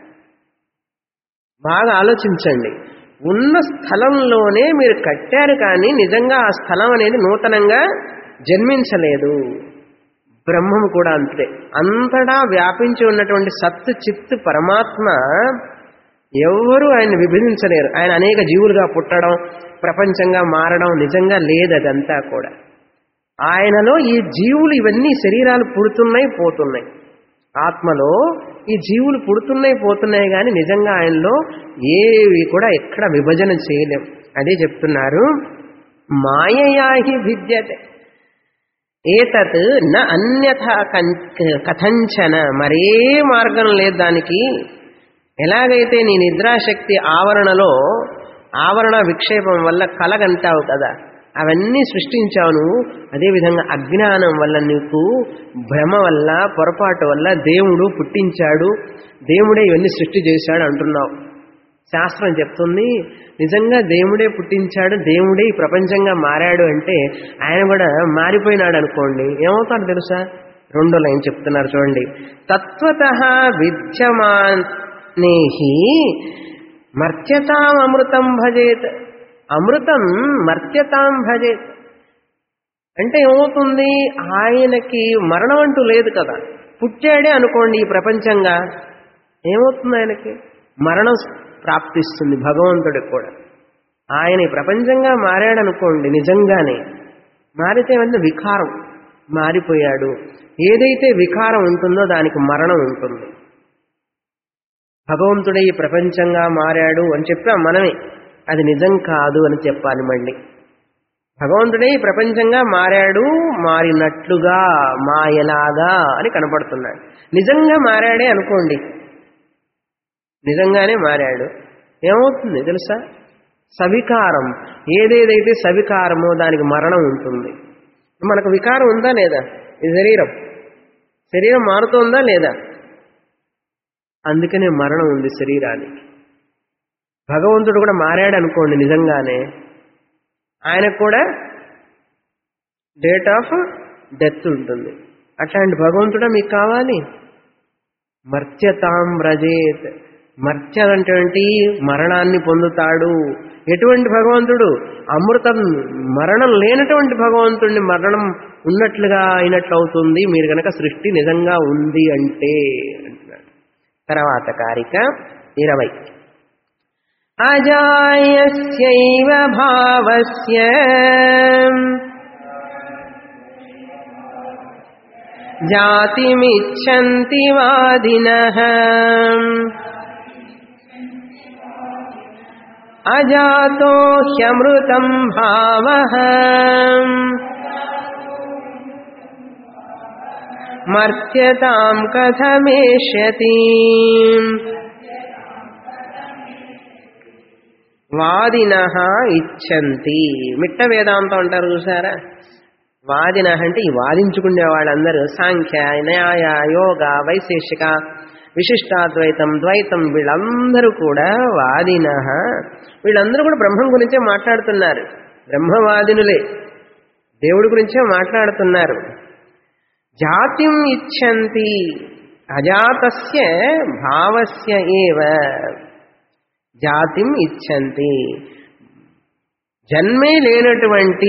బాగా ఆలోచించండి ఉన్న స్థలంలోనే మీరు కట్టారు కానీ నిజంగా ఆ స్థలం అనేది నూతనంగా జన్మించలేదు బ్రహ్మము కూడా అంతే అంతటా వ్యాపించి ఉన్నటువంటి సత్తు చిత్తు పరమాత్మ ఎవరు ఆయన విభజించలేరు ఆయన అనేక జీవులుగా పుట్టడం ప్రపంచంగా మారడం నిజంగా లేదు అదంతా కూడా ఆయనలో ఈ జీవులు ఇవన్నీ శరీరాలు పుడుతున్నాయి పోతున్నాయి ఆత్మలో ఈ జీవులు పుడుతున్నాయి పోతున్నాయి కానీ నిజంగా ఆయనలో ఏవి కూడా ఎక్కడ విభజన చేయలేం అదే చెప్తున్నారు మాయయాహి విద్యతే ఏతత్ న అన్యథ కథంచన మరే మార్గం లేదు దానికి ఎలాగైతే నీ నిద్రాశక్తి ఆవరణలో ఆవరణ విక్షేపం వల్ల కలగంటావు కదా అవన్నీ సృష్టించావు నువ్వు అదేవిధంగా అజ్ఞానం వల్ల నీకు భ్రమ వల్ల పొరపాటు వల్ల దేవుడు పుట్టించాడు దేవుడే ఇవన్నీ సృష్టి చేశాడు అంటున్నావు శాస్త్రం చెప్తుంది నిజంగా దేవుడే పుట్టించాడు దేవుడే ఈ ప్రపంచంగా మారాడు అంటే ఆయన కూడా మారిపోయినాడు అనుకోండి ఏమవుతాడు తెలుసా రెండో లైన్ చెప్తున్నారు చూడండి తత్వత విద్యమానేహి మర్త్యతాం అమృతం భజేత్ అమృతం మర్త్యతాం భజేత్ అంటే ఏమవుతుంది ఆయనకి మరణం అంటూ లేదు కదా పుట్టాడే అనుకోండి ఈ ప్రపంచంగా ఏమవుతుంది ఆయనకి మరణం ప్రాప్తిస్తుంది భగవంతుడికి కూడా ఆయన ఈ ప్రపంచంగా మారాడనుకోండి నిజంగానే మారితే వెంటనే వికారం మారిపోయాడు ఏదైతే వికారం ఉంటుందో దానికి మరణం ఉంటుంది భగవంతుడే ఈ ప్రపంచంగా మారాడు అని చెప్పాం మనమే అది నిజం కాదు అని చెప్పాలి మళ్ళీ భగవంతుడే ఈ ప్రపంచంగా మారాడు మారినట్లుగా మాయలాగా అని కనపడుతున్నాడు నిజంగా మారాడే అనుకోండి నిజంగానే మారాడు ఏమవుతుంది తెలుసా సవికారం ఏదేదైతే సవికారమో దానికి మరణం ఉంటుంది మనకు వికారం ఉందా లేదా ఈ శరీరం శరీరం మారుతోందా లేదా అందుకనే మరణం ఉంది శరీరానికి భగవంతుడు కూడా మారాడు అనుకోండి నిజంగానే ఆయనకు కూడా డేట్ ఆఫ్ డెత్ ఉంటుంది అట్లాంటి భగవంతుడా మీకు కావాలి మర్త్యతాం వ్రజేత్ మర్త్య అంటే మరణాన్ని పొందుతాడు ఎటువంటి భగవంతుడు అమృతం మరణం లేనటువంటి భగవంతుడిని మరణం ఉన్నట్లుగా అయినట్లు అవుతుంది మీరు గనక సృష్టి నిజంగా ఉంది అంటే అంటున్నాడు తర్వాత కారిక ఇరవై అజాయస్యైవ భావస్య జాతిమిచ్చంతి వాదినః అజాతో హ్యమృతం భావః మర్త్యతాం కథమేష్యతి వాదిన ఇచ్చంతి మిట్ట వేదాంతం అంటారు చూసారా వాదిన అంటే ఈ వాదించుకునే వాళ్ళందరూ సాంఖ్య న్యాయ యోగ వైశేషిక విశిష్టాద్వైతం ద్వైతం వీళ్ళందరూ కూడా వాదిన వీళ్ళందరూ కూడా బ్రహ్మం గురించే మాట్లాడుతున్నారు బ్రహ్మవాదినులే దేవుడి గురించే మాట్లాడుతున్నారు జాతిం ఇచ్చంతి అజాతస్య భావస్య ఏవ జాతిం ఇచ్చంతి జన్మే లేనటువంటి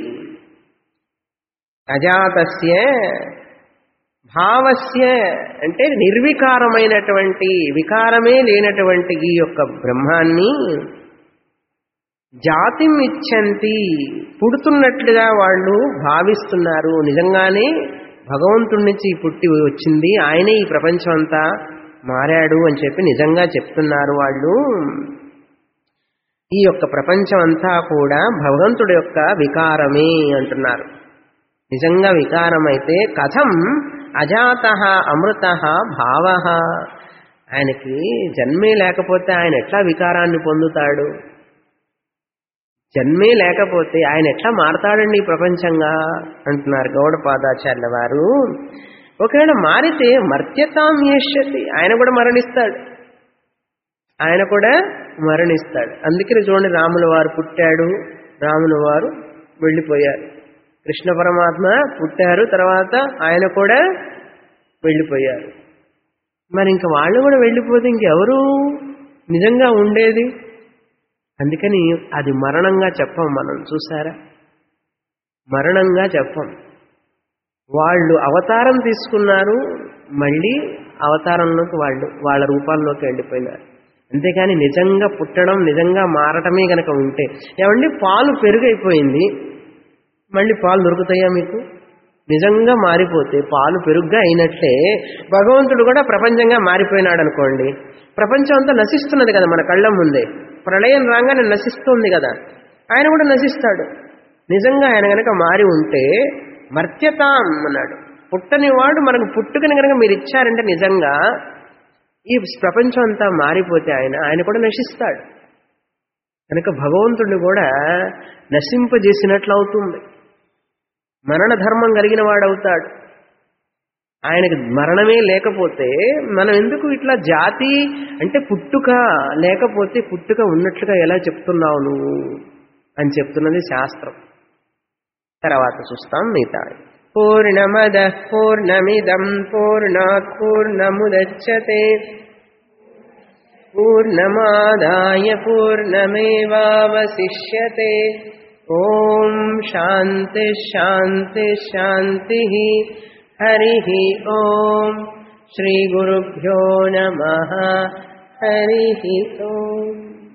అజాతస్య భావస్య అంటే నిర్వికారమైనటువంటి వికారమే లేనటువంటి ఈ యొక్క బ్రహ్మాన్ని జాతిం ఇచ్చంతి పుడుతున్నట్లుగా వాళ్ళు భావిస్తున్నారు నిజంగానే భగవంతుడి నుంచి పుట్టి వచ్చింది ఆయనే ఈ ప్రపంచం అంతా మారాడు అని చెప్పి నిజంగా చెప్తున్నారు వాళ్ళు ఈ యొక్క ప్రపంచం అంతా కూడా భగవంతుడి యొక్క వికారమే అంటున్నారు నిజంగా వికారమైతే కథం అజాత అమృత భావ ఆయనకి జన్మే లేకపోతే ఆయన ఎట్లా వికారాన్ని పొందుతాడు జన్మే లేకపోతే ఆయన ఎట్లా మారతాడండి ఈ ప్రపంచంగా అంటున్నారు గౌడపాదాచార్యుల వారు ఒకవేళ మారితే మర్త్యతాం ఏష్యతి ఆయన కూడా మరణిస్తాడు ఆయన కూడా మరణిస్తాడు అందుకని చూడండి రాముల వారు పుట్టాడు రాముల వారు వెళ్ళిపోయారు కృష్ణ పరమాత్మ పుట్టారు తర్వాత ఆయన కూడా వెళ్ళిపోయారు మరి ఇంక వాళ్ళు కూడా వెళ్ళిపోతే ఇంకెవరు నిజంగా ఉండేది అందుకని అది మరణంగా చెప్పం మనం చూసారా మరణంగా చెప్పం వాళ్ళు అవతారం తీసుకున్నారు మళ్ళీ అవతారంలోకి వాళ్ళు వాళ్ళ రూపాల్లోకి వెళ్ళిపోయినారు అంతేకాని నిజంగా పుట్టడం నిజంగా మారటమే గనక ఉంటే ఏమండి పాలు పెరుగైపోయింది మళ్ళీ పాలు దొరుకుతాయా మీకు నిజంగా మారిపోతే పాలు పెరుగ్గా అయినట్లే భగవంతుడు కూడా ప్రపంచంగా మారిపోయినాడు అనుకోండి ప్రపంచం అంతా నశిస్తున్నది కదా మన కళ్ళ ముందే ప్రళయం రాగానే నశిస్తుంది కదా ఆయన కూడా నశిస్తాడు నిజంగా ఆయన గనక మారి ఉంటే మర్త్యతాం అన్నాడు పుట్టని వాడు మనకు పుట్టుకని కనుక మీరు ఇచ్చారంటే నిజంగా ఈ ప్రపంచం అంతా మారిపోతే ఆయన ఆయన కూడా నశిస్తాడు కనుక భగవంతుడిని కూడా నశింపజేసినట్లు అవుతుంది మరణ ధర్మం కలిగిన వాడవుతాడు ఆయనకి మరణమే లేకపోతే మనం ఎందుకు ఇట్లా జాతి అంటే పుట్టుక లేకపోతే పుట్టుక ఉన్నట్లుగా ఎలా చెప్తున్నావు నువ్వు అని చెప్తున్నది శాస్త్రం తర్వాత చూస్తాం మిగతా పూర్ణమద పూర్ణమిదం పూర్ణాత్ పూర్ణముదచ్చతే పూర్ణమాదాయ పూర్ణమేవావశిష్యతే ఓం శాంతి శాంతి శాంతి హరి ఓం శ్రీ గురుభ్యో నమ హరి ఓం